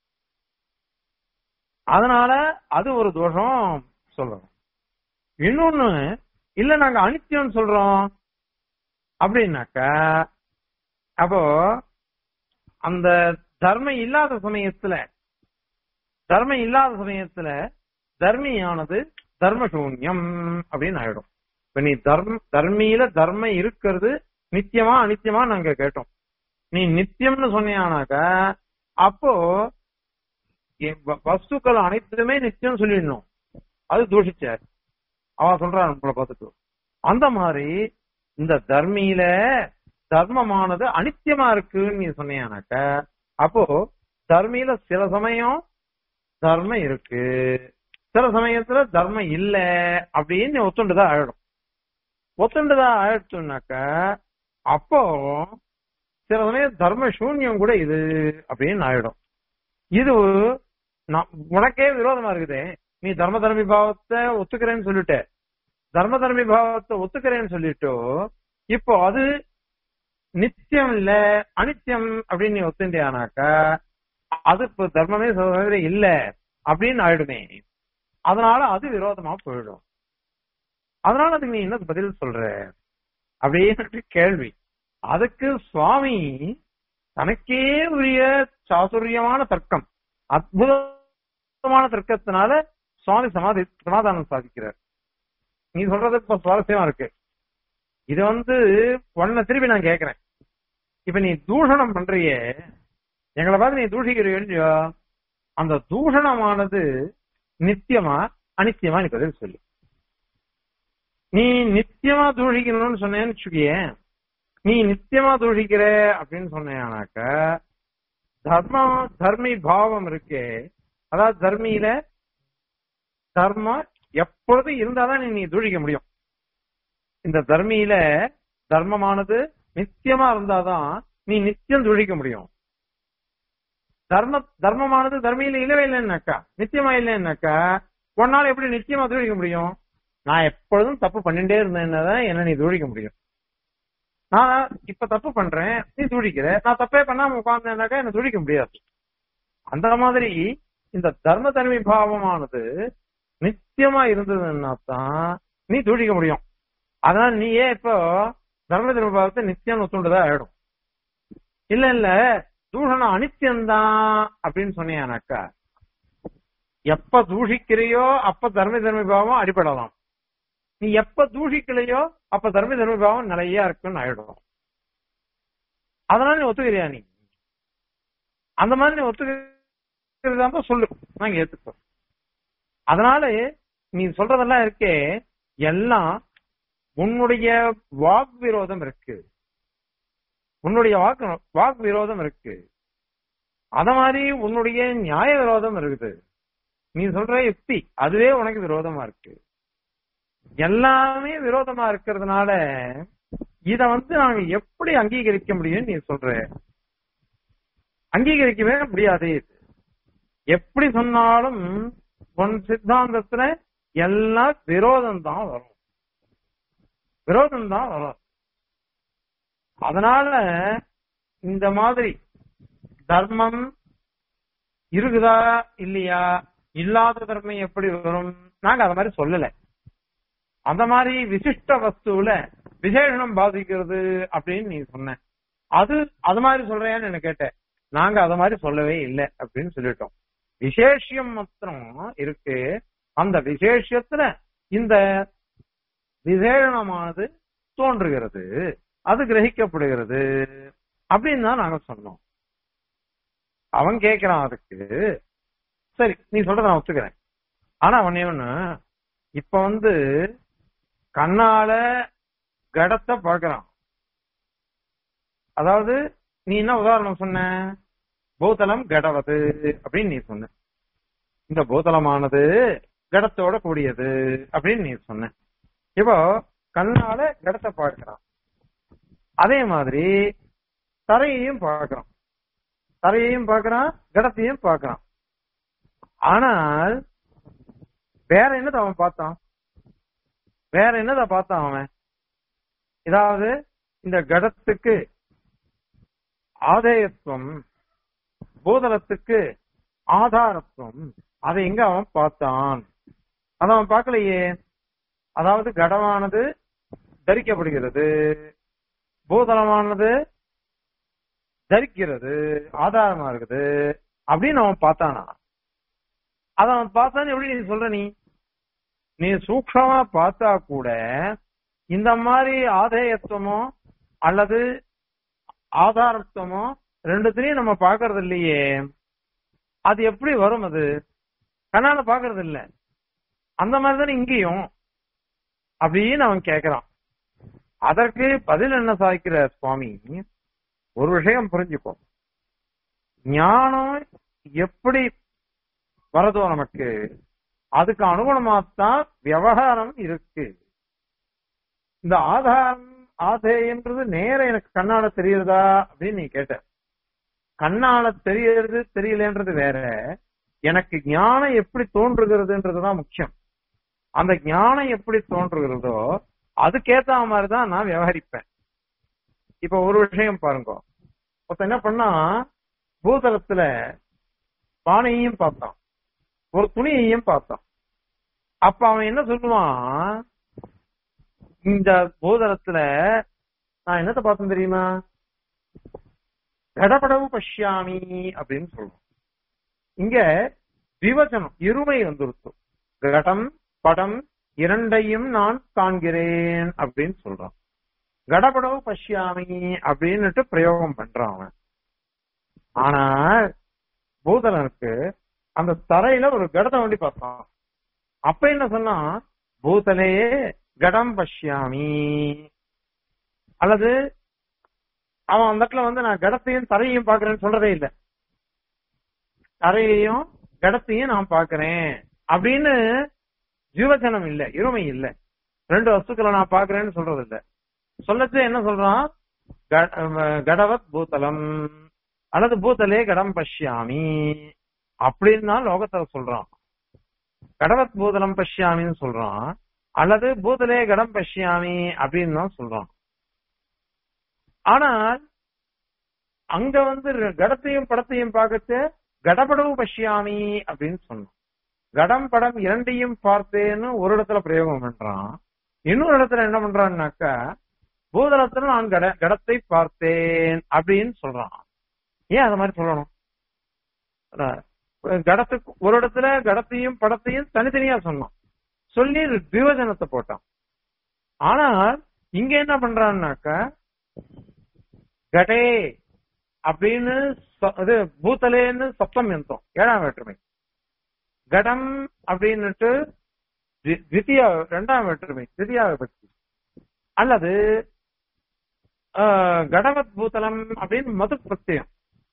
S1: அதனால அது ஒரு தோஷம் சொல்றோம் இன்னொன்னு இல்ல நாங்க அனித்தியம் சொல்றோம் அப்படின்னாக்கா அப்போ அந்த தர்மம் இல்லாத சமயத்துல தர்மம் இல்லாத சமயத்துல தர்மியானது தர்ம சூன்யம் அப்படின்னு ஆயிடும் இப்ப நீ தர்ம தர்மியில தர்மம் இருக்கிறது நித்தியமா அனித்தியமா நாங்க கேட்டோம் நீ நித்தியம்னு சொன்னியானாக்கா அப்போ எ- வ- வஸ்துக்கள் அனைத்துமே நித்தியம் சொல்லிடணும் அது தூஷிச்சார் அவ சொல்றான் நம்மளை பார்த்துட்டு அந்த மாதிரி இந்த தர்மியில தர்மமானது அனித்தியமா இருக்குன்னு நீ சொன்னியானாக்கா அப்போ தர்மியில சில சமயம் தர்மம் இருக்கு சில சமயத்துல தர்மம் இல்ல அப்படின்னு நீ ஒத்துண்டுதான் ஆயிடும் ஒத்துண்டுதான் ஆயிடுச்சுனாக்கா அப்போ சில சமயம் தர்ம சூன்யம் கூட இது அப்படின்னு ஆயிடும் இது நான் உனக்கே விரோதமா இருக்குதே நீ தர்ம தர்மி பாவத்தை ஒத்துக்கிறேன்னு சொல்லிட்ட தர்ம தர்மி பாவத்தை ஒத்துக்கிறேன்னு சொல்லிட்டோ இப்போ அது நித்தியம் இல்ல அனித்தியம் அப்படின்னு நீ ஒத்துண்டியானாக்கா அது இப்போ தர்மமே சொல்றது இல்ல அப்படின்னு ஆயிடுமே அதனால அது விரோதமா போயிடும் அதனால அதுக்கு நீ என்ன பதில் சொல்ற அப்படின்னு கேள்வி அதுக்கு சுவாமி தனக்கே உரிய சாதுரியமான தர்க்கம் அற்புதமான தர்க்கத்தினால சுவாமி சமாதி சமாதானம் சாதிக்கிறார் நீ சொல்றது இப்ப சுவாரஸ்யமா இருக்கு இது வந்து உன்னை திருப்பி நான் கேக்குறேன் இப்ப நீ தூஷணம் பண்றியே எங்களை பார்த்து நீ தூஷிக்கிறியோ இல்லையோ அந்த தூஷணமானது நித்தியமா அனித்தியமா நீ பதில் சொல்லு நீ நித்தியமா தூஷிக்கணும்னு சொன்னேன்னு வச்சுக்கியேன் நீ நித்தியமா தூஷிக்கிற அப்படின்னு சொன்னேனாக்க தர்மம் தர்மி பாவம் இருக்கே அதாவது தர்மியில தர்மம் எப்பொழுதும் இருந்தாதான் நீ நீ தூஷிக்க முடியும் இந்த தர்மியில தர்மமானது நித்தியமா இருந்தாதான் நீ நித்தியம் தூஷிக்க முடியும் தர்ம தர்மமானது தர்மியில இல்லவே இல்லைன்னாக்கா நித்தியமா இல்லைன்னாக்கா உன்னால எப்படி நித்தியமா தூழிக்க முடியும் நான் எப்பொழுதும் தப்பு பண்ணிட்டே இருந்தேன்னா என்ன நீ தூழிக்க முடியும் நான் இப்ப தப்பு பண்றேன் நீ தூழிக்கிற நான் தப்பே பண்ணாம உட்கார்ந்தேன்னாக்கா என்ன தூழிக்க முடியாது அந்த மாதிரி இந்த தர்ம தர்மி பாவமானது நித்தியமா இருந்ததுன்னா தான் நீ தூழிக்க முடியும் அதனால நீ ஏன் இப்போ தர்ம தர்ம பாவத்தை நித்தியம் ஒத்துண்டதா ஆயிடும் இல்ல இல்ல தூஷணம் அனித்தியம்தான் அப்படின்னு சொன்னியானாக்கா எப்ப தூஷிக்கிறையோ அப்ப தர்ம தர்ம பாவம் அடிபடலாம் நீ எப்ப தூஷிக்கலையோ அப்ப தர்ம தர்ம பாவம் நிறைய இருக்குன்னு ஆயிடும் அதனால நீ ஒத்துக்கிறியா நீ அந்த மாதிரி நீ ஒத்துக்கிறதா சொல்லு நாங்க ஏத்துக்கோம் அதனால நீ சொல்றதெல்லாம் இருக்கே எல்லாம் உன்னுடைய வாக் விரோதம் இருக்கு உன்னுடைய வாக்கு வாக் விரோதம் இருக்கு அத மாதிரி உன்னுடைய நியாய விரோதம் இருக்குது நீ சொல்ற யுக்தி அதுவே உனக்கு விரோதமா இருக்கு எல்லாமே விரோதமா இருக்கிறதுனால இத வந்து நாங்க எப்படி அங்கீகரிக்க முடியும் நீ சொல்ற அங்கீகரிக்கவே முடியாது எப்படி சொன்னாலும் உன் சித்தாந்தத்துல எல்லாம் விரோதம் தான் வரும் விரோதம் தான் வரும் அதனால இந்த மாதிரி தர்மம் இருக்குதா இல்லையா இல்லாத தர்மம் எப்படி வரும் நாங்க அத மாதிரி சொல்லல அந்த மாதிரி விசிஷ்ட வஸ்துல விசேஷனம் பாதிக்கிறது அப்படின்னு நீ சொன்ன அது அது மாதிரி சொல்றியான்னு என்ன கேட்டேன் நாங்க அத மாதிரி சொல்லவே இல்லை அப்படின்னு சொல்லிட்டோம் விசேஷம் மாத்திரம் இருக்கு அந்த விசேஷத்துல இந்த விசேஷனமானது தோன்றுகிறது அது கிரகிக்கப்படுகிறது அப்படின்னு தான் நாங்க சொன்னோம் அவன் கேட்கிறான் அதுக்கு சரி நீ சொல்றத நான் ஒத்துக்கிறேன் ஆனா அவன் ஒண்ணு இப்ப வந்து கண்ணால கடத்தை பார்க்கறான் அதாவது நீ என்ன உதாரணம் சொன்ன பூதலம் கடவது அப்படின்னு நீ சொன்ன இந்த பூதலமானது கடத்தோட கூடியது அப்படின்னு நீ சொன்ன இப்போ கண்ணால கடத்தை பார்க்கறான் அதே மாதிரி தரையையும் பார்க்கறான் தரையையும் பார்க்கறான் கடத்தையும் பார்க்கறான் ஆனால் வேற என்னத அவன் பார்த்தான் வேற என்னத பார்த்தான் அவன் இதாவது இந்த கடத்துக்கு ஆதேயத்துவம் பூதலத்துக்கு ஆதாரத்துவம் அதை எங்க அவன் பார்த்தான் அதை அவன் பார்க்கலையே அதாவது கடமானது தரிக்கப்படுகிறது பூதலமானது தரிக்கிறது ஆதாரமா இருக்குது அப்படின்னு அவன் பார்த்தானா அத அவன் பார்த்தான்னு எப்படி நீ சொல்ற நீ நீ சூக்ஷமா பார்த்தா கூட இந்த மாதிரி ஆதேயத்துவமோ அல்லது ஆதாரத்துவமோ ரெண்டுத்திலையும் நம்ம பாக்குறது இல்லையே அது எப்படி வரும் அது கண்ணால பாக்குறது இல்ல அந்த மாதிரி தானே இங்கேயும் அப்படின்னு அவன் கேக்குறான் அதற்கு பதில் என்ன சாய்க்கிற சுவாமி ஒரு விஷயம் புரிஞ்சுக்கோ ஞானம் எப்படி வரதோ நமக்கு அதுக்கு அனுகுணமாத்தான் விவகாரம் இருக்கு இந்த ஆதாரம் ஆசைன்றது நேர எனக்கு கண்ணால தெரியுறதா அப்படின்னு நீ கேட்ட கண்ணால தெரியறது தெரியலன்றது வேற எனக்கு ஞானம் எப்படி தோன்றுகிறதுன்றதுதான் முக்கியம் அந்த ஞானம் எப்படி தோன்றுகிறதோ அதுக்கேத்த மாதிரிதான் நான் விவகரிப்பேன் இப்ப ஒரு விஷயம் பாருங்க ஒருத்தன் என்ன பண்ணா பூதலத்துல பானையையும் பார்த்தான் ஒரு துணியையும் பார்த்தான் அப்ப அவன் என்ன சொல்லுவான் இந்த பூதலத்துல நான் என்னத்த பார்த்தேன் தெரியுமா கடப்படவு பஷ்யாமி அப்படின்னு சொல்லுவோம் இங்க விவச்சனம் இருமை வந்துருத்து கடம் படம் இரண்டையும் நான் காண்கிறேன் அப்படின்னு சொல்றான் கடபடவு பஷ்யாமி அப்படின்னுட்டு பிரயோகம் பண்றான் அவன் ஆனா பூதலனுக்கு அந்த தரையில ஒரு கடத்தை வண்டி பார்த்தான் அப்ப என்ன சொன்னா பூதலே கடம் பஷ்யாமி அல்லது அவன் அந்த இடத்துல வந்து நான் கடத்தையும் தரையையும் பாக்குறேன்னு சொல்றதே இல்ல தரையையும் கடத்தையும் நான் பாக்குறேன் அப்படின்னு ஜீவச்சனம் இல்ல இருமை இல்ல ரெண்டு வஸ்துக்களை நான் பாக்குறேன்னு சொல்றது இல்ல சொல்லச்சு என்ன சொல்றான் கடவத் பூதலம் அல்லது பூதலே கடம் பஷ்யாமி அப்படின்னு தான் லோகத்துல சொல்றான் கடவத் பூதலம் பஷ்யாமின்னு சொல்றான் அல்லது பூதலே கடம் பஷ்யாமி அப்படின்னு தான் சொல்றான் ஆனால் அங்க வந்து கடத்தையும் படத்தையும் பார்க்கச்சு கடபடவு பஷ்யாமி அப்படின்னு சொன்னான் கடம் படம் இரண்டையும் பார்த்தேன்னு ஒரு இடத்துல பிரயோகம் பண்றான் இன்னொரு இடத்துல என்ன பண்றான்னாக்கா பூதலத்துல நான் கட கடத்தை பார்த்தேன் அப்படின்னு சொல்றான் ஏன் அது மாதிரி சொல்லணும் கடத்துக்கு ஒரு இடத்துல கடத்தையும் படத்தையும் தனித்தனியா சொன்னான் சொல்லி விவஜனத்தை போட்டான் ஆனால் இங்க என்ன பண்றான்னாக்கா கடே அப்படின்னு இது பூத்தலேன்னு சப்தம் எந்தோம் ஏழாம் வேற்றுமை கடம் அப்படின்னுட்டு தித்தியா ரெண்டாம் வேற்றுமை தித்தியா விபக்தி அல்லது கடவத் பூத்தலம் அப்படின்னு மது பிரத்யம்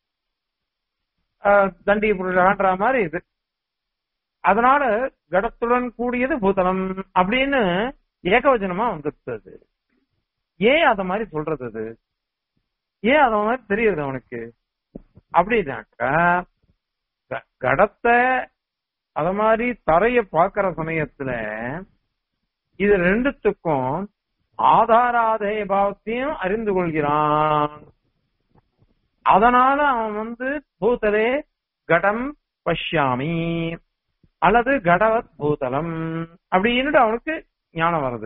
S1: தண்டி புருஷான்ற மாதிரி இது அதனால கடத்துடன் கூடியது பூதலம் அப்படின்னு ஏகவச்சனமா வந்துருது ஏன் அத மாதிரி சொல்றது அது ஏன் அத மாதிரி தெரியுது அவனுக்கு அப்படின்னாக்கா கடத்தை அத மாதிரி தரைய பாக்குற சமயத்துல இது ரெண்டுத்துக்கும் ஆதாராதய பாவத்தையும் அறிந்து கொள்கிறான் அதனால அவன் வந்து பூதலே கடம் பஷ்யாமி அல்லது கடவத் பூதலம் அப்படின்னு அவனுக்கு ஞானம் வருது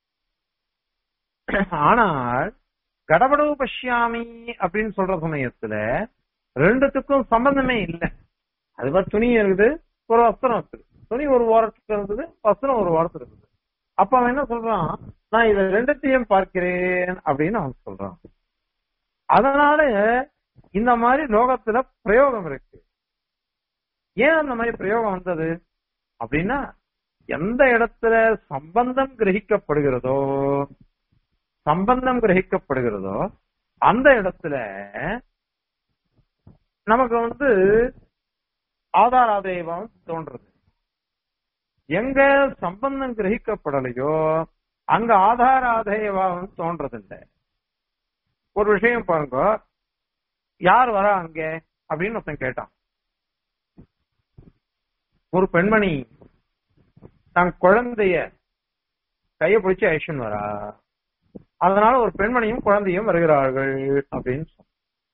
S1: ஆனால் கடபடவு பஷ்யாமி அப்படின்னு சொல்ற சமயத்துல ரெண்டுத்துக்கும் சம்பந்தமே இல்லை அது மாதிரி துணி இருக்குது ஒரு வஸ்திரம் இருக்குது துணி ஒரு ஓரத்துல இருந்தது வஸ்திரம் ஒரு ஓரத்துல இருக்குது அப்ப அவன் என்ன சொல்றான் நான் இதை ரெண்டுத்தையும் பார்க்கிறேன் அப்படின்னு அவன் சொல்றான் அதனால இந்த மாதிரி லோகத்துல பிரயோகம் இருக்கு ஏன் அந்த மாதிரி பிரயோகம் வந்தது அப்படின்னா எந்த இடத்துல சம்பந்தம் கிரகிக்கப்படுகிறதோ சம்பந்தம் கிரகிக்கப்படுகிறதோ அந்த இடத்துல நமக்கு வந்து ஆதாராதேவம் தோன்றது எங்க சம்பந்தம் கிரகிக்கப்படலையோ அங்க ஆதாராதேவாவும் தோன்றதில்லை ஒரு விஷயம் பாருங்க யார் வரா அங்க அப்படின்னு ஒருத்தன் கேட்டான் ஒரு பெண்மணி தன் குழந்தைய கைய பிடிச்சு அழிச்சுன்னு வரா அதனால ஒரு பெண்மணியும் குழந்தையும் வருகிறார்கள் அப்படின்னு சொன்ன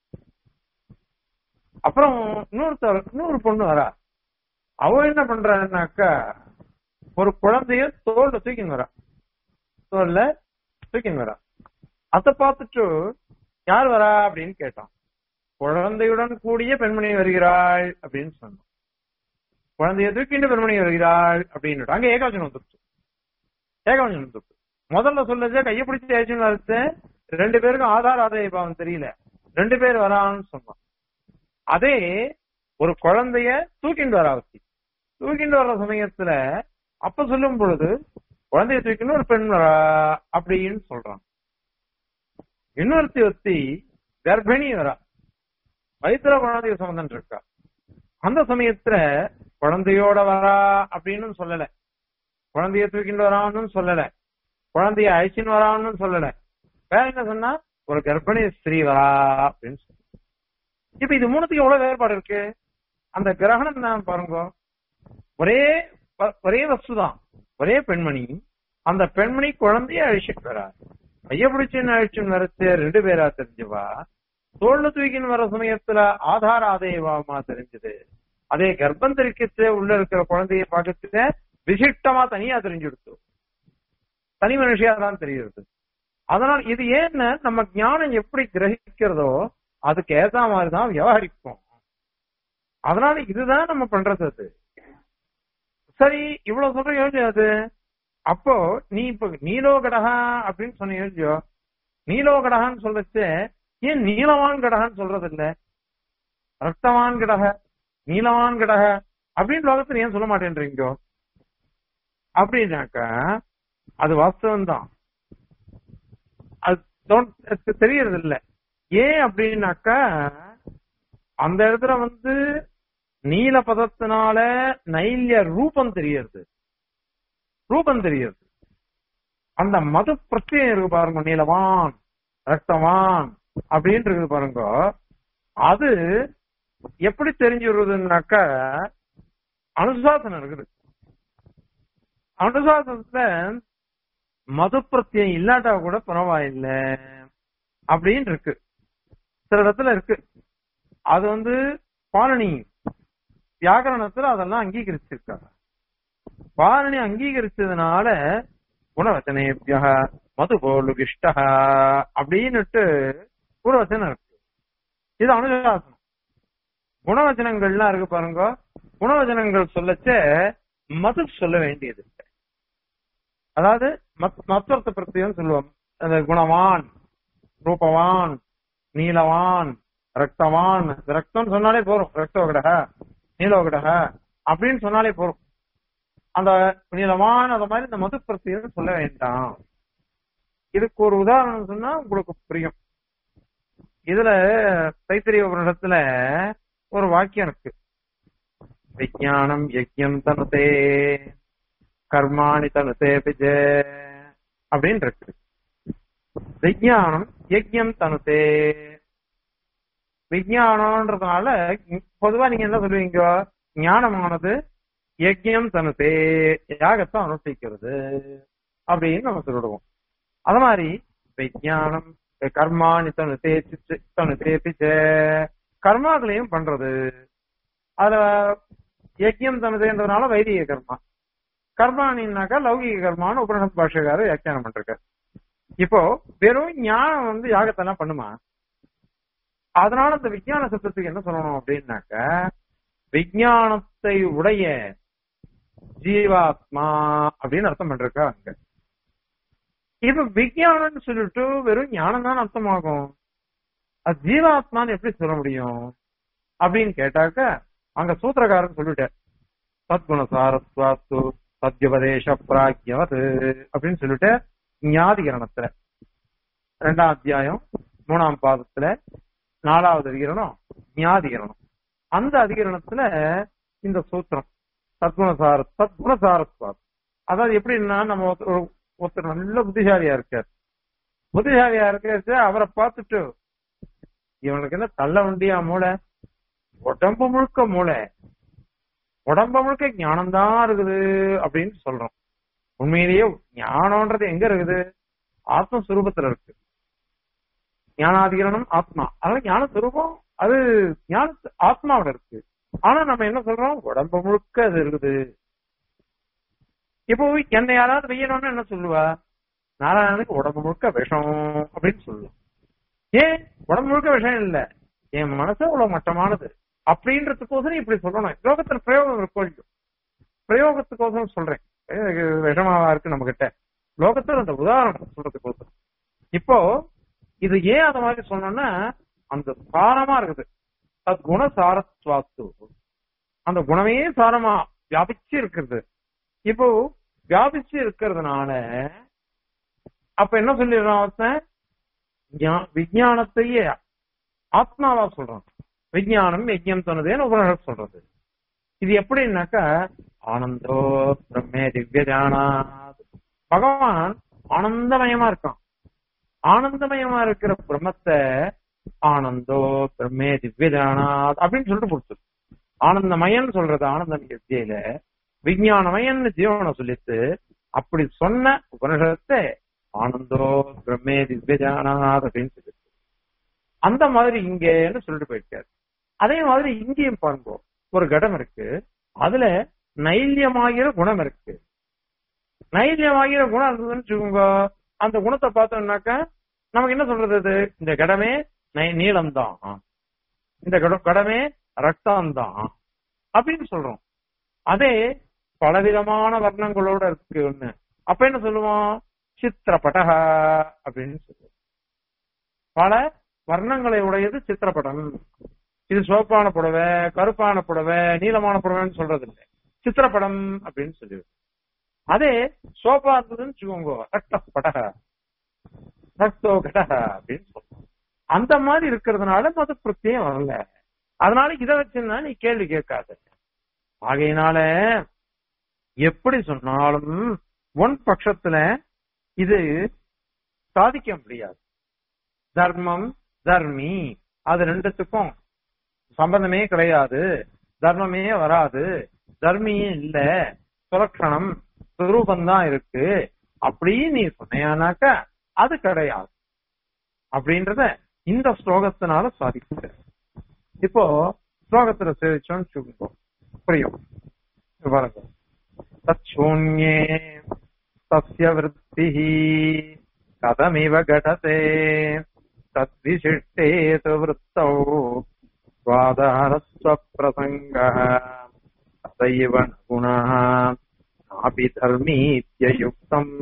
S1: அப்புறம் இன்னொருத்தர் இன்னொரு பொண்ணு வரா அவ என்ன பண்றான்னாக்கா ஒரு குழந்தைய தோல்ல தூக்கின்னு வரா தோல்ல தூக்கின்னு வரா அத பார்த்துட்டு யார் வரா அப்படின்னு கேட்டான் குழந்தையுடன் கூடிய பெண்மணி வருகிறாள் அப்படின்னு சொன்னான் குழந்தைய தூக்கிட்டு பெண்மணி வருகிறாள் அப்படின்னு அங்க ஏகாவச்சனம் வந்துருச்சு ஏகாவச்சனம் வந்துருச்சு முதல்ல சொல்லது கையை பிடிச்சி ஏச்சுன்னு அர்த்த ரெண்டு பேருக்கும் ஆதார் ஆதாய பாவம் தெரியல ரெண்டு பேர் வரான்னு சொன்னான் அதே ஒரு குழந்தைய தூக்கிட்டு வர அவசி தூக்கிட்டு வர்ற சமயத்துல அப்ப சொல்லும் பொழுது குழந்தைய தூக்கின்னு ஒரு பெண் வரா அப்படின்னு சொல்றான் இன்னொருத்தி ஒத்தி கர்ப்பிணி வரா வயிற்றுல குழந்தைய சுமந்துட்டு இருக்கா அந்த சமயத்துல குழந்தையோட வரா அப்படின்னு சொல்லல குழந்தைய தூக்கிட்டு வரான்னு சொல்லல குழந்தைய அழிச்சின்னு வரான்னு சொல்லல வேற என்ன சொன்னா ஒரு கர்ப்பிணி ஸ்திரீ வரா அப்படின்னு சொல்ல இப்ப இது மூணுத்துக்கு எவ்வளவு வேறுபாடு இருக்கு அந்த கிரகணம் தான் பாருங்க ஒரே ஒரே வஸ்து தான் ஒரே பெண்மணி அந்த பெண்மணி குழந்தைய அழிச்சிட்டு வரா கைய பிடிச்சுன்னு அழிச்சுன்னு வரச்சு ரெண்டு பேரா தெரிஞ்சுவா தோல்ல தூக்கின்னு வர சமயத்துல ஆதார ஆதேயமா தெரிஞ்சது அதே கர்ப்பம் தெரிக்கத்து உள்ள இருக்கிற குழந்தைய பார்க்கறதுக்கு விசிஷ்டமா தனியா தெரிஞ்சுடுத்து தனி மனுஷியா தான் தெரியுது அதனால் இது ஏன்னு நம்ம ஞானம் எப்படி கிரகிக்கிறதோ அதுக்கு ஏத்த மாதிரிதான் விவகரிப்போம் அதனால இதுதான் நம்ம பண்றது அது சரி இவ்வளவு சொல்ற யோசிச்சு அது அப்போ நீ இப்ப நீலோ கடகா அப்படின்னு சொன்ன யோசிச்சோ நீலோ கடகான்னு சொல்லச்சு ஏன் நீலவான் கடகான்னு சொல்றது இல்ல ரத்தவான் கடக நீலவான் கடக அப்படின்னு லோகத்துல ஏன் சொல்ல மாட்டேன்றீங்க அப்படின்னாக்கா அது வாஸ்தவம் தான் அது தெரியறது இல்ல ஏன் அப்படின்னாக்கா அந்த இடத்துல வந்து நீல பதத்தினால நைல்ய ரூபம் தெரியறது ரூபம் தெரியறது அந்த மது பிரச்சனை இருக்கு பாருங்க நீலவான் ரத்தவான் அப்படின்னு இருக்குது பாருங்க அது எப்படி தெரிஞ்சுடுறதுனாக்கா அனுசாசனம் இருக்குது அனுசாசனத்துல மது பிரத்தியம் இல்லாட்டா கூட பரவாயில்ல அப்படின்னு இருக்கு சில இடத்துல இருக்கு அது வந்து பாலனி வியாகரணத்துல அதெல்லாம் அங்கீகரிச்சிருக்காங்க பாலனி அங்கீகரிச்சதுனால குணவச்சனேபியா மது போலுகிஷ்ட அப்படின்னுட்டு ஒரு வச்சனம் இருக்கு இது அனுசாசனம் குணவச்சனங்கள்லாம் இருக்கு பாருங்க குணவச்சனங்கள் சொல்லச்ச மது சொல்ல வேண்டியது இல்லை அதாவது மத்தொருத்த பிரத்தியம் சொல்லுவோம் அந்த குணவான் ரூபவான் நீலவான் ரக்தவான் ரக்தம் சொன்னாலே போறோம் ரக்தோகடக நீலோகடக அப்படின்னு சொன்னாலே போறோம் அந்த நீளமான அந்த மாதிரி இந்த மது பிரத்தியம் சொல்ல வேண்டாம் இதுக்கு ஒரு உதாரணம் சொன்னா உங்களுக்கு புரியும் இதுல தைத்திரிய உபநிடத்துல ஒரு வாக்கியம் இருக்கு விஜயானம் யஜ்யம் தனுதே கர்மாணி தனுதே பிஜ அப்படின்னு இருக்கு விஜயானம் யஜ்யம் தனுதே விஜயானம்ன்றதுனால பொதுவா நீங்க என்ன சொல்லுவீங்க ஞானமானது யஜ்யம் தனுதே யாகத்தை அனுஷ்டிக்கிறது அப்படின்னு நம்ம சொல்லிடுவோம் அது மாதிரி விஜயானம் கர்மாணி தனுதே தனுதே பிச்ச கர்மாக்களையும் பண்றது அதுல யஜ்யம் தனுதேன்றதுனால வைதிக கர்மா கர்மானின்னாக்கா லௌகிக கர்மான்னு உபநிஷத் பாஷகாரர் வியாக்கியானம் பண்றாரு இப்போ வெறும் ஞானம் வந்து யாகத்தெல்லாம் பண்ணுமா அதனால இந்த விஞ்ஞான சத்தத்துக்கு என்ன சொல்லணும் அப்படின்னாக்க விஞ்ஞானத்தை உடைய ஜீவாத்மா அப்படின்னு அர்த்தம் பண்றா அங்க இப்ப விஞ்ஞானம்னு சொல்லிட்டு வெறும் ஞானம் தான் அர்த்தமாகும் அது ஜீவாத்மான்னு எப்படி சொல்ல முடியும் அப்படின்னு கேட்டாக்க அங்க சூத்திரக்காரன் சொல்லிட்டார் சத்குணசாரத்வாத்து சத்யுபதேச பிராக்யவது அப்படின்னு சொல்லிட்டு ஞாதிகரணத்துல ரெண்டாம் அத்தியாயம் மூணாம் பாதத்துல நாலாவது அதிகரணம் ஞாதிகரணம் அந்த அதிகரணத்துல இந்த சூத்திரம் சத்குணசார சத்குணசாரத்வாத் அதாவது எப்படின்னா நம்ம ஒரு ஒருத்தர் நல்ல புத்திசாலியா இருக்கார் புத்திசாலியா இருக்க அவரை பார்த்துட்டு இவனுக்கு என்ன தள்ள வண்டியா மூளை உடம்பு முழுக்க மூளை உடம்ப முழுக்க ஞானம் தான் இருக்குது அப்படின்னு சொல்றோம் உண்மையிலேயே ஞானம்ன்றது எங்க இருக்குது ஆத்மஸ்வரூபத்துல இருக்கு ஞானாதிகரணம் ஆத்மா அதனால ஞான சுரூபம் அது ஞான ஆத்மாவோட இருக்கு ஆனா நம்ம என்ன சொல்றோம் உடம்பு முழுக்க அது இருக்குது இப்போ என்னை யாராவது வெய்யணும்னு என்ன சொல்லுவா நாராயணனுக்கு உடம்பு முழுக்க விஷம் அப்படின்னு சொல்லுவோம் ஏன் உடம்பு முழுக்க விஷம் இல்ல என் மனசு அவ்வளவு மட்டமானது அப்படின்றதுக்கோசரம் இப்படி சொல்லணும் லோகத்துல பிரயோகம் இருக்கும் பிரயோகத்துக்கோசரம் சொல்றேன் எனக்கு விஷமாவா இருக்கு நம்ம கிட்ட லோகத்துல அந்த உதாரணம் சொல்றதுக்கோசரம் இப்போ இது ஏன் அந்த மாதிரி சொன்னோம்னா அந்த சாரமா இருக்குது அது குண சாரத்வாத்து அந்த குணமே சாரமா வியாபிச்சு இருக்கிறது இப்போ வியாபிச்சு இருக்கிறதுனால அப்ப என்ன சொல்லிடுறான் ஒருத்தன் ஞா- விஞ்ஞானத்தையே ஆத்மாவா சொல்றான் விஞ்ஞானம் யஜ்யம் சொன்னதேன்னு உபநிஷத் சொல்றது இது எப்படின்னாக்கா ஆனந்தோ பிரம்மே திவ்யஜானாத் பகவான் ஆனந்தமயமா இருக்கான் ஆனந்தமயமா இருக்கிற பிரம்மத்தை ஆனந்தோ பிரம்மே திவ்யஜானாத் அப்படின்னு சொல்லிட்டு கொடுத்து ஆனந்தமயன் சொல்றது ஆனந்தம் வித்தியில விஞ்ஞானமயன்னு ஜீவனை சொல்லிட்டு அப்படி சொன்ன உபனிஷத்தை ஆனந்தோ பிரம்மே திவ்யஜானாத் அப்படின்னு சொல்லிட்டு அந்த மாதிரி இங்கன்னு சொல்லிட்டு போயிருக்காரு அதே மாதிரி இங்கேயும் பாருங்க ஒரு கடம் இருக்கு அதுல நைல்யமாகிற குணம் இருக்கு நைல்யமாகிற குணம் இருந்ததுன்னு வச்சுக்கோங்க அந்த குணத்தை பார்த்தோம்னாக்கா நமக்கு என்ன சொல்றது அது இந்த கடமே நீளம் தான் இந்த கட- கடமே ரத்தம் தான் அப்படின்னு சொல்றோம் அதே பலவிதமான வர்ணங்களோட இருக்கு ஒண்ணு அப்ப என்ன சொல்லுவோம் சித்திரப்படக அப்படின்னு சொல்லுவோம் பல வர்ணங்களை உடையது சித்திரப்படம் இது சிவப்பான புடவை கருப்பான புடவை நீளமான புடவைன்னு சொல்றது இல்லை சித்திரப்படம் அப்படின்னு சொல்லிடுது அதே சோப்பா இருந்ததுன்னு வச்சுக்கோங்க ரத்த படக ரத்தோ கடக அப்படின்னு சொல்றோம் அந்த மாதிரி இருக்கிறதுனால மத பிரத்தியம் வரல அதனால இதை வச்சுன்னா நீ கேள்வி கேட்காத ஆகையினால எப்படி சொன்னாலும் ஒன் பட்சத்துல இது சாதிக்க முடியாது தர்மம் தர்மி அது ரெண்டுத்துக்கும் சம்பந்தமே கிடையாது தர்மமே வராது தர்மியே இல்ல சுலக்ஷணம் சுரூபந்தான் இருக்கு அப்படின்னு நீ சொன்னையானாக்க அது கிடையாது அப்படின்றத இந்த ஸ்லோகத்தினால சாதிக்க இப்போ ஸ்லோகத்துல சேவிச்சோம்னு வச்சுக்கோ புரியும் இங்க பாருங்க தச்சூன்யே தஸ்ய விருத்திः கதமிவ கடதே தத்விசிஷ்டே து விருத்தौ स्वादारस्वप्रसङ्गः तथैव न गुणः नापि धर्मीत्ययुक्तम्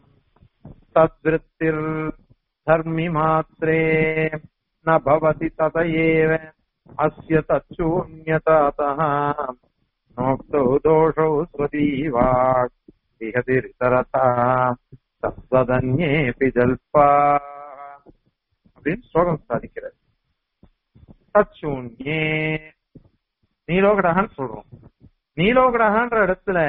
S1: तद्वृत्तिर्धर्मिमात्रे न भवति तत एव अस्य तच्छून्यतातः नोक्तौ दोषौ स्वदीवाक् विहतिरितरतः तत्त्वदन्येऽपि जल्पा அப்படின்னு ஸ்லோகம் சாதிக்கிறது தச்சூன்யே நீலோகடகன்னு சொல்றோம் நீலோகடகன்ற இடத்துல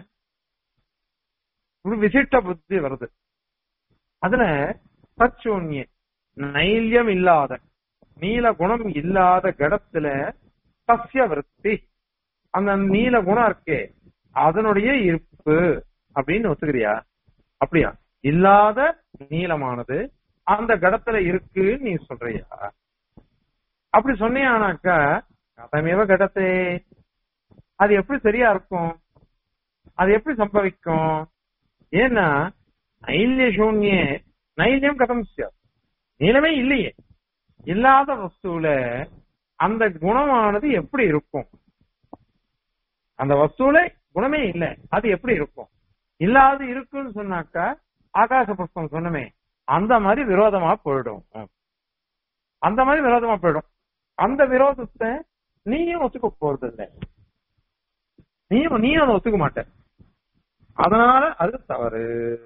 S1: ஒரு விசிட்ட புத்தி வருது அதுல தச்சூன்யே நைல்யம் இல்லாத நீல குணம் இல்லாத கடத்துல சசிய விருத்தி அந்த நீல குணம் இருக்கே அதனுடைய இருப்பு அப்படின்னு ஒத்துக்கிறியா அப்படியா இல்லாத நீளமானது அந்த கடத்துல இருக்குன்னு நீ சொல்றியா அப்படி சொன்னியானாக்கா கதமேவ கடத்தே அது எப்படி சரியா இருக்கும் அது எப்படி சம்பவிக்கும் ஏன்னா நைல்ய சூன்யே நைல்யம் கதம் சார் நீளமே இல்லையே இல்லாத வஸ்துல அந்த குணமானது எப்படி இருக்கும் அந்த வஸ்துல குணமே இல்லை அது எப்படி இருக்கும் இல்லாத இருக்குன்னு சொன்னாக்கா ஆகாச புஷ்பம் சொன்னமே அந்த மாதிரி விரோதமா போயிடும் அந்த மாதிரி விரோதமா போயிடும் அந்த விரோதத்தை நீயும் ஒத்துக்க போறது இல்லை நீயும் நீயும் அதை ஒத்துக்க மாட்ட அதனால அது தவறு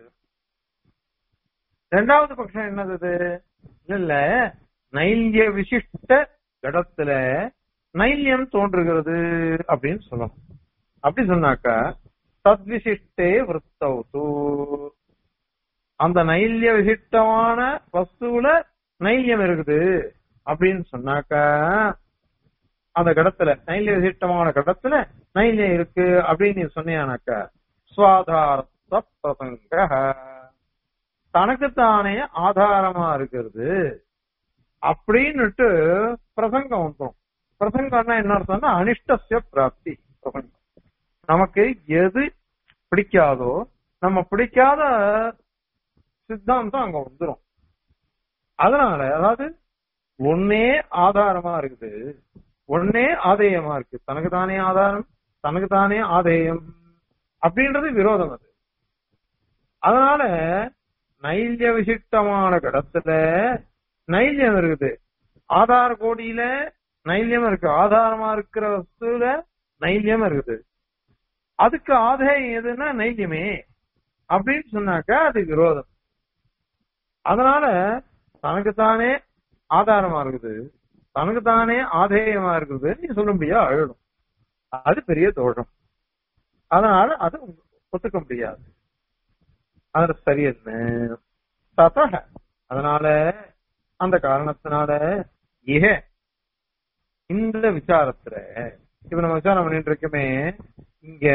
S1: ரெண்டாவது பட்சம் என்னது இது? இல்ல நைல்ய விசிஷ்ட இடத்துல நைல்யம் தோன்றுகிறது அப்படின்னு சொல்லணும் அப்படி சொன்னாக்கா தத்விசிஷ்டே விருத்தௌது அந்த நைல்ய விசிஷ்டமான வஸ்துல நைல்யம் இருக்குது அப்படின்னு சொன்னாக்கா அந்த கடத்துல நைல்ய விசிஷ்டமான கடத்துல நைல்யம் இருக்கு அப்படின்னு நீ சொன்னியானாக்கா சுவாதார பிரசங்க தனக்குத்தானே ஆதாரமா இருக்கிறது அப்படின்னுட்டு பிரசங்கம் வந்துடும் பிரசங்கம்னா என்ன அர்த்தம்னா அனிஷ்டசிய பிராப்தி பிரசங்கம் நமக்கு எது பிடிக்காதோ நம்ம பிடிக்காத சித்தாந்தம் அங்க வந்துடும் அதனால அதாவது ஒன்னே ஆதாரமா இருக்குது ஒன்னே ஆதேயமா இருக்கு தனக்கு தானே ஆதாரம் தனக்கு தானே ஆதேயம் அப்படின்றது விரோதம் அது அதனால நைல்ய விசிஷ்டமான கடத்துல நைல்யம் இருக்குது ஆதார கோடியில நைல்யம் இருக்கு ஆதாரமா இருக்கிற வஸ்துல நைல்யம் இருக்குது அதுக்கு ஆதாயம் எதுன்னா நைல்யமே அப்படின்னு சொன்னாக்கா அது விரோதம் அதனால தனக்குத்தானே ஆதாரமா இருக்குது தனக்குத்தானே ஆதேயமா இருக்குது நீ சொல்லும்படியா அழணும் அது பெரிய தோஷம் அதனால அது ஒத்துக்க முடியாது அது சரி என்ன ததக அதனால அந்த காரணத்தினால ஏக இந்த விசாரத்துல இப்ப நம்ம விசாரம் பண்ணிட்டு இருக்கமே இங்க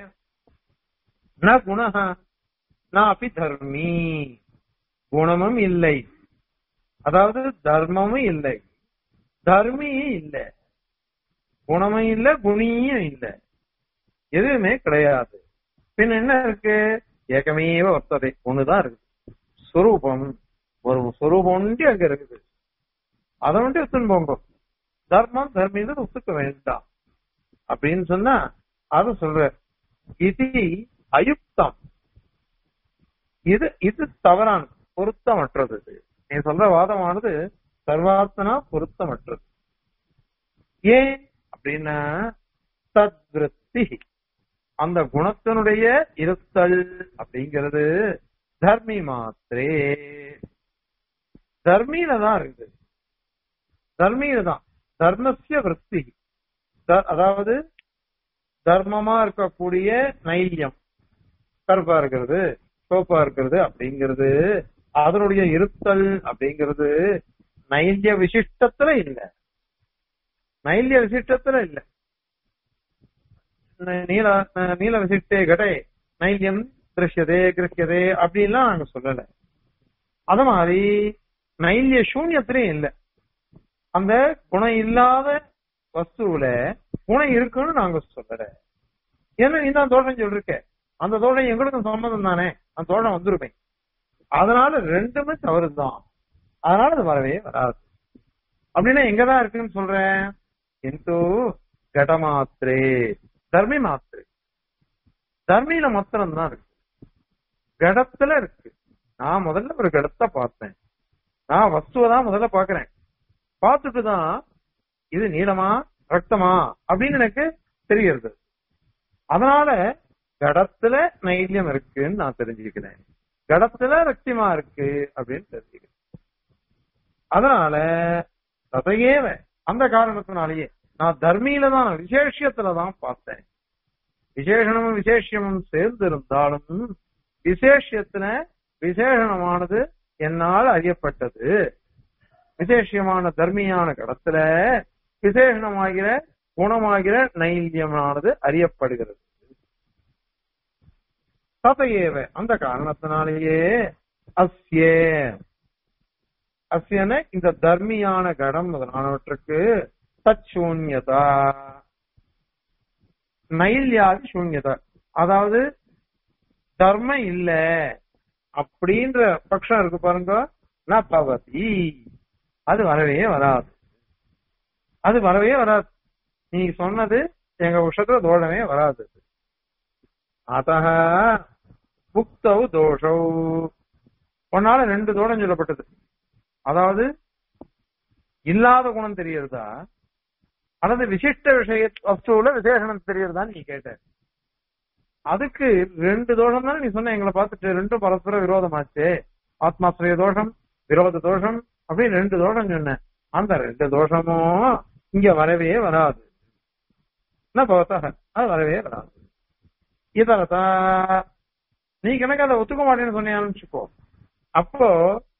S1: ந குணஹ ந அபி தர்மி குணமும் இல்லை அதாவது தர்மமும் இல்லை தர்மியும் இல்லை குணமும் இல்ல குணியும் இல்லை எதுவுமே கிடையாது பின் என்ன இருக்கு ஏகமேவ வர்த்ததை ஒண்ணுதான் இருக்கு ஸ்வரூபம் ஒரு ஸ்வரூபம் ஒன்றி அங்க இருக்குது அதை ஒன்றி ஒத்துன்னு போங்க தர்மம் தர்மீது ஒத்துக்க வேண்டாம் அப்படின்னு சொன்னா அது சொல்ற இது அயுக்தம் இது இது தவறானது பொருத்தமற்றது இது. நீ சொல்ற வாதமானது சர்வாத்மனா பொருத்தமற்றது ஏன் அப்படின்னா தத்விருத்தி அந்த குணத்தினுடைய இருத்தல் அப்படிங்கிறது தர்மி மாத்திரே தர்மியில தான் இருக்குது தர்மியில தான் தர்மசிய விருத்தி த- அதாவது தர்மமா இருக்கக்கூடிய நைல்யம் கருப்பா இருக்கிறது சோப்பா இருக்கிறது அப்படிங்கிறது அதனுடைய இருத்தல் அப்படிங்கிறது நைல்ய விசிஷ்டத்துல இல்ல நைல்ய விசிஷ்டத்துல இல்ல ந- நீல ந- நீல விசிஷ்டே கடை நைல்யம் திருஷ்யதே கிருஷ்யதே அப்படின்லாம் நாங்க சொல்லல அத மாதிரி நைல்ய சூன்யத்திலையும் இல்ல அந்த குணம் இல்லாத வஸ்துவுல குணம் இருக்குன்னு நாங்க சொல்லல ஏன்னா நீ தான் தோஷம் சொல்லிருக்க அந்த தோஷம் எங்களுக்கும் சம்மதம் தானே அந்த தோஷம் வந்துருமே அதனால ரெண்டுமே தவறுதான் அதனால அது வரவே வராது அப்படின்னா எங்கதான் இருக்குன்னு சொல்றேன் எந்தோ கடமாத்திரே தர்மி மாத்திரை தர்மியில மாத்திரம் தான் இருக்கு கடத்துல இருக்கு நான் முதல்ல ஒரு கடத்தை பார்த்தேன் நான் வஸ்துவை தான் முதல்ல பாக்குறேன் பார்த்துட்டு தான் இது நீளமா ரத்தமா அப்படின்னு எனக்கு தெரிகிறது அதனால கடத்துல நைல்யம் இருக்குன்னு நான் தெரிஞ்சுக்கிறேன் கடத்துல ரத்தியமா இருக்கு அப்படின்னு தெரிஞ்சுக்கிறேன் அதனால ததையேவ அந்த காரணத்தினாலேயே நான் தர்மியில தான் விசேஷத்துல தான் பார்த்தேன் விசேஷணமும் விசேஷமும் சேர்ந்து இருந்தாலும் விசேஷத்துல விசேஷணமானது என்னால் அறியப்பட்டது விசேஷமான தர்மியான கடத்துல விசேஷணமாகிற குணமாகிற நைல்யமானது அறியப்படுகிறது ததையேவ அந்த காரணத்தினாலேயே அஸ்ய அஸ்யன இந்த தர்மியான கடம் முதலானவற்றுக்கு தச்சூன்யதா நைல்யாதி சூன்யதா அதாவது தர்மம் இல்ல அப்படின்ற பட்சம் இருக்கு பாருங்க ந பவதி அது வரவே வராது அது வரவே வராது நீ சொன்னது எங்க விஷயத்துல தோஷமே வராது அத புக்தௌ தோஷௌ உன்னால ரெண்டு தோடம் சொல்லப்பட்டது அதாவது இல்லாத குணம் தெரியறதா அல்லது விசிஷ்ட விஷய வஸ்துல விசேஷனம் தெரியறதான்னு நீ கேட்ட அதுக்கு ரெண்டு தோஷம் தானே நீ சொன்ன எங்களை பார்த்துட்டு ரெண்டும் பரஸ்பர விரோதமாச்சு ஆத்மாசிரிய தோஷம் விரோத தோஷம் அப்படின்னு ரெண்டு தோஷம் சொன்னேன் அந்த ரெண்டு தோஷமும் இங்க வரவே வராது என்ன பார்த்தா அது வரவே வராது இதரதா நீ கணக்கு அதை ஒத்துக்க மாட்டேன்னு சொன்னியான்னு வச்சுக்கோ அப்போ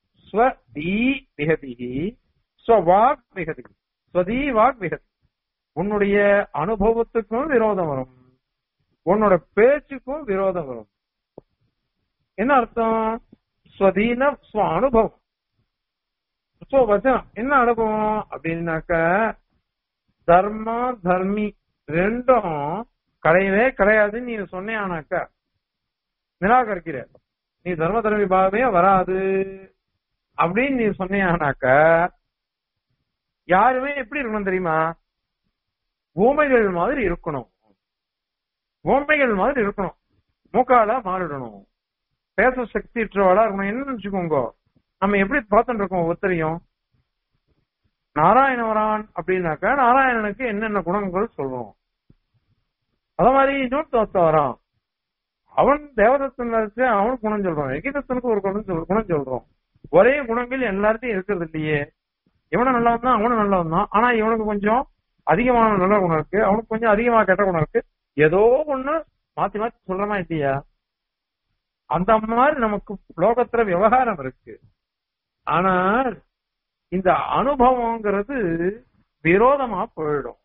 S1: ஸ்வதி விகதி ஸ்வவாக் விகதி ஸ்வதி வாக் விகதி உன்னுடைய அனுபவத்துக்கும் விரோதம் வரும் உன்னோட பேச்சுக்கும் விரோதம் வரும் என்ன அர்த்தம் ஸ்வதீன ஸ்வ அனுபவம் வச்சனம் என்ன அனுபவம் அப்படின்னாக்க தர்மா தர்மி ரெண்டும் கிடையவே கிடையாதுன்னு நீ சொன்னேனாக்க நிராகரிக்கிற நீ தர்ம தர்மி பாவமே வராது அப்படின்னு நீ சொன்னியானாக்க யாருமே எப்படி இருக்கணும் தெரியுமா ஊமைகள் மாதிரி இருக்கணும் ஊமைகள் மாதிரி இருக்கணும் மூக்கால மாறிடணும் பேச சக்தி அற்றவாளா இருக்கணும் என்ன நினைச்சுக்கோங்க நம்ம எப்படி பார்த்துட்டு இருக்கோம் ஒவ்வொருத்தரையும் நாராயணவரான் அப்படின்னாக்கா நாராயணனுக்கு என்னென்ன குணங்கள் சொல்றோம் அத மாதிரி இன்னொருத்த வரான் அவன் தேவதத்தன் வச்சு அவனுக்கு குணம் சொல்றான் எகிதத்தனுக்கு ஒரு குணம் சொல் குணம் சொல்றோம் ஒரே குணங்கள் எல்லார்ட்டையும் இருக்கிறது இல்லையே இவனும் நல்லவன் தான் அவனும் நல்லவன் தான் ஆனா இவனுக்கு கொஞ்சம் அதிகமான நல்ல குணம் இருக்கு அவனுக்கு கொஞ்சம் அதிகமா கெட்ட குணம் இருக்கு ஏதோ ஒண்ணு மாத்தி மாத்தி சொல்றமா இல்லையா அந்த மாதிரி நமக்கு லோகத்துல விவகாரம் இருக்கு ஆனால் இந்த அனுபவங்கிறது விரோதமா போயிடும்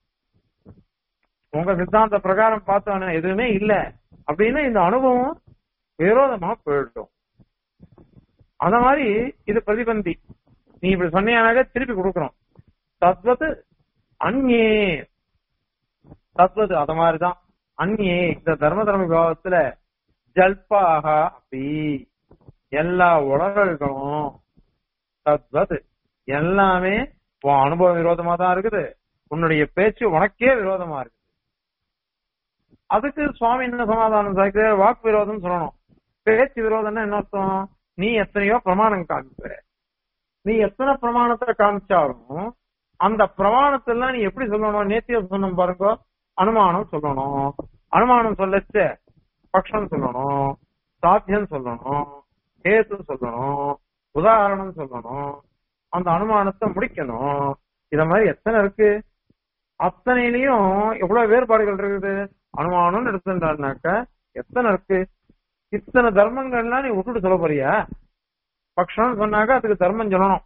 S1: உங்க சித்தாந்த பிரகாரம் பார்த்தோன்னா எதுவுமே இல்ல அப்படின்னா இந்த அனுபவம் விரோதமா போயிடும் அந்த மாதிரி இது பிரதிபந்தி நீ இப்படி சொன்னீங்கன்னாக்க திருப்பி கொடுக்குறோம் தத்வத்து அந்நே தத்வது அத மாதிரிதான் அந்நே இந்த தர்ம தர்ம விவாதத்துல ஜல்பாக அப்படி எல்லா உலகங்களும் தத்வது எல்லாமே உன் அனுபவ விரோதமா தான் இருக்குது உன்னுடைய பேச்சு உனக்கே விரோதமா இருக்குது அதுக்கு சுவாமி என்ன சமாதானம் சாய்க்கு வாக்கு விரோதம் சொல்லணும் பேச்சு விரோதம்னா என்ன அர்த்தம் நீ எத்தனையோ பிரமாணம் காமிக்கிற நீ எத்தனை பிரமாணத்தை காமிச்சாலும் அந்த பிரமாணத்தெல்லாம் நீ எப்படி சொல்லணும் நேத்திய சொன்ன பாருங்க அனுமானம் சொல்லணும் அனுமானம் சொல்லச்ச பக்ஷம் சொல்லணும் சாத்தியம் சொல்லணும் ஹேத்து சொல்லணும் உதாரணம் சொல்லணும் அந்த அனுமானத்தை முடிக்கணும் இத மாதிரி எத்தனை இருக்கு அத்தனையிலையும் எவ்வளவு வேறுபாடுகள் இருக்குது அனுமானம்னு எடுத்துட்டாருனாக்க எத்தனை இருக்கு இத்தனை தர்மங்கள்லாம் நீ விட்டுட்டு சொல்ல போறியா பக்ஷம்னு சொன்னாக்க அதுக்கு தர்மம் சொல்லணும்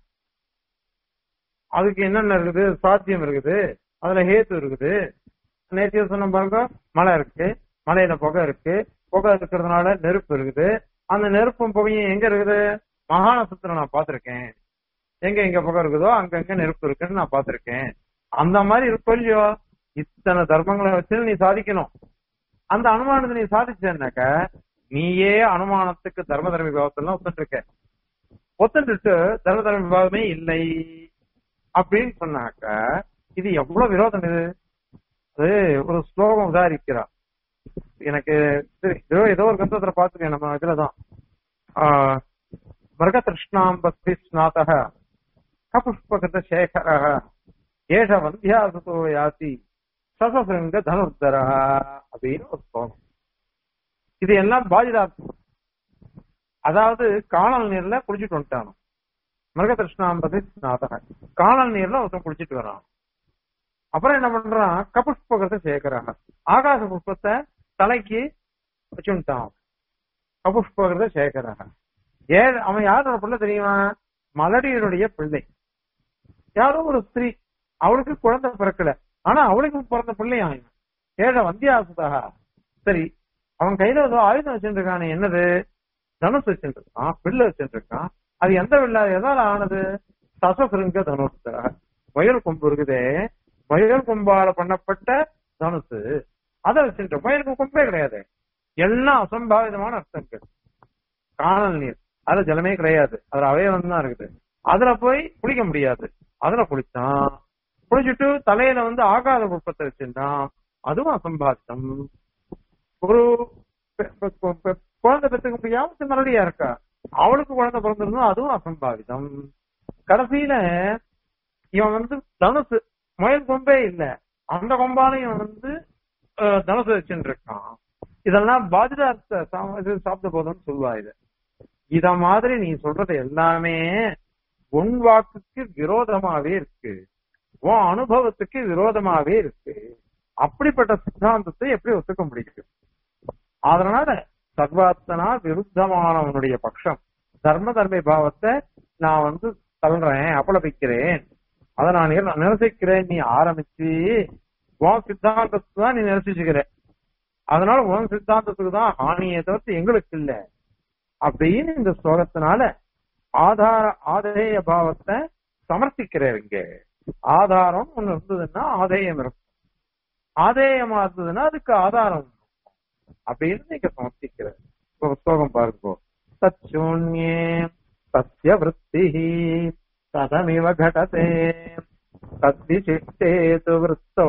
S1: அதுக்கு என்னென்ன இருக்குது சாத்தியம் இருக்குது அதுல ஹேத்து இருக்குது நேற்றைய சொன்ன பாருங்க மலை இருக்கு மலையில புகை இருக்கு புகை இருக்கிறதுனால நெருப்பு இருக்குது அந்த நெருப்பும் புகையும் எங்க இருக்குது மகாநசத்துல நான் பார்த்திருக்கேன் எங்க எங்க புகை இருக்குதோ அங்கங்க நெருப்பு இருக்குன்னு நான் பார்த்திருக்கேன் அந்த மாதிரி இருக்கும் இல்லையோ இத்தனை தர்மங்களை வச்சு நீ சாதிக்கணும் அந்த அனுமானத்தை நீ சாதிச்சேன்னாக்க நீயே அனுமானத்துக்கு தர்ம தர்ம விவாதத்தெல்லாம் ஒத்துட்டு இருக்க ஒத்துட்டு தர்ம தர்ம விவாதமே இல்லை அப்படின்னு சொன்னாக்க இது எவ்வளவு விரோதம் இது அது ஒரு ஸ்லோகம் உதாரிக்கிறார் எனக்கு ஏதோ ஏதோ ஒரு கந்தத்துல பாத்துக்கேன் நம்ம இதுலதான் மிருகதிருஷ்ணாம் பக்தி ஸ்நாதக கபுஷ்பகத சேகர ஏஷ வந்தியாசதோ யாசி சசசிருங்க தனுர்தர அப்படின்னு ஒரு ஸ்லோகம் இது எல்லாம் பாதிதார்த்தம் அதாவது காணல் நீர்ல குளிச்சுட்டு வந்துட்டானோ மிருகதிருஷ்ணாம்பதி ஸ்நாதக காணல் நீர்ல ஒருத்தன் குளிச்சுட்டு வரான் அப்புறம் என்ன பண்றான் கபுஷ்பகத்தை சேர்க்கிறாங்க ஆகாச புஷ்பத்தை தலைக்கு வச்சுட்டான் கபுஷ்பகத்தை சேர்க்கிறாங்க ஏ அவன் யாரோட பிள்ளை தெரியுமா மலடியனுடைய பிள்ளை யாரோ ஒரு ஸ்திரீ அவளுக்கு குழந்தை பிறக்கல ஆனா அவளுக்கு பிறந்த பிள்ளையா ஏழ வந்தியாசுதாக சரி அவன் கையில ஏதோ ஆயுதம் வச்சுட்டு இருக்கானே என்னது தனுசு வச்சுட்டு இருக்கான் பிள்ளை வச்சுட்டு இருக்கான் அது எந்த வில்லா எதால ஆனது சசசிருங்க தனுசு வயல் கொம்பு இருக்குதே வயல் கொம்பால பண்ணப்பட்ட தனுசு அதை வச்சுட்டு வயலுக்கு கொம்பே கிடையாது எல்லாம் அசம்பாவிதமான அர்த்தங்கள் காணல் நீர் அதுல ஜலமே கிடையாது அதுல அவயவம் தான் இருக்குது அதுல போய் குளிக்க முடியாது அதுல குளிச்சான் குளிச்சுட்டு தலையில வந்து ஆகாத புஷ்பத்தை வச்சிருந்தான் அதுவும் அசம்பாவிதம் ஒரு குழந்தை பெற்றுக்க முடியாம மறுபடியா இருக்கா அவளுக்கு குழந்தை பிறந்திருந்தோம் அதுவும் அசம்பாவிதம் கடைசியில இவன் வந்து தனுசு முயல் கொம்பே இல்ல அந்த கொம்பாலையும் இவன் வந்து தனுசு வச்சுட்டு இருக்கான் இதெல்லாம் பாதிதார்த்த சாப்பிட்ட போதும்னு சொல்லுவா இது இத மாதிரி நீ சொல்றது எல்லாமே உன் வாக்குக்கு விரோதமாவே இருக்கு உன் அனுபவத்துக்கு விரோதமாவே இருக்கு அப்படிப்பட்ட சித்தாந்தத்தை எப்படி ஒத்துக்க முடியும் அதனால சர்வாத்தனா விருத்தமானவனுடைய பட்சம் தர்ம தர்ம பாவத்தை நான் வந்து தள்ளுறேன் அபலபிக்கிறேன் அதை நான் நிர- நிரசிக்கிறேன் நீ ஆரம்பிச்சு உன் சித்தாந்தத்தை தான் நீ நிரசிச்சுக்கிற அதனால உன் சித்தாந்தத்துக்கு தான் ஹானியை தவிர்த்து எங்களுக்கு இல்ல அப்படின்னு இந்த ஸ்லோகத்தினால ஆதார ஆதேய பாவத்தை சமர்ப்பிக்கிறார் இங்க ஆதாரம் ஒண்ணு இருந்ததுன்னா ஆதேயம் இருக்கும் ஆதேயமா இருந்ததுன்னா அதுக்கு ஆதாரம் இருக்கும். அப்படின்னு நீங்க சமர்ப்பிக்கிறார் இப்ப ஸ்லோகம் பாருங்க தச்சூன்யே சத்ய விற்பி ததமிவ घटते तद्विशिष्टे तु वृत्तौ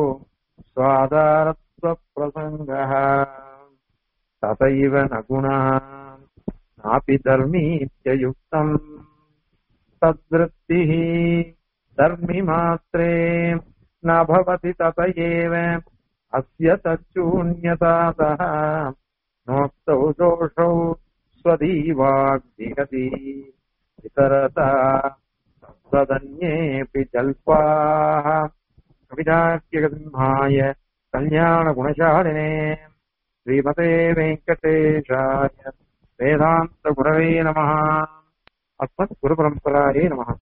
S1: स्वादारत्वप्रसङ्गः तथैव न गुणः नापि धर्मीत्ययुक्तम् तद्वृत्तिः धर्मिमात्रे न भवति तत एव अस्य तच्चून्यतातः नोक्तौ दोषौ स्वदीवाग्निगति इतरता तदन्येऽपि जल्पाः कविदाख्यगन्माय कल्याणगुणशालिने श्रीमते वेङ्कटेशाय वेदान्तगुरवे नमः अस्मत् गुरुपरम्परायै नमः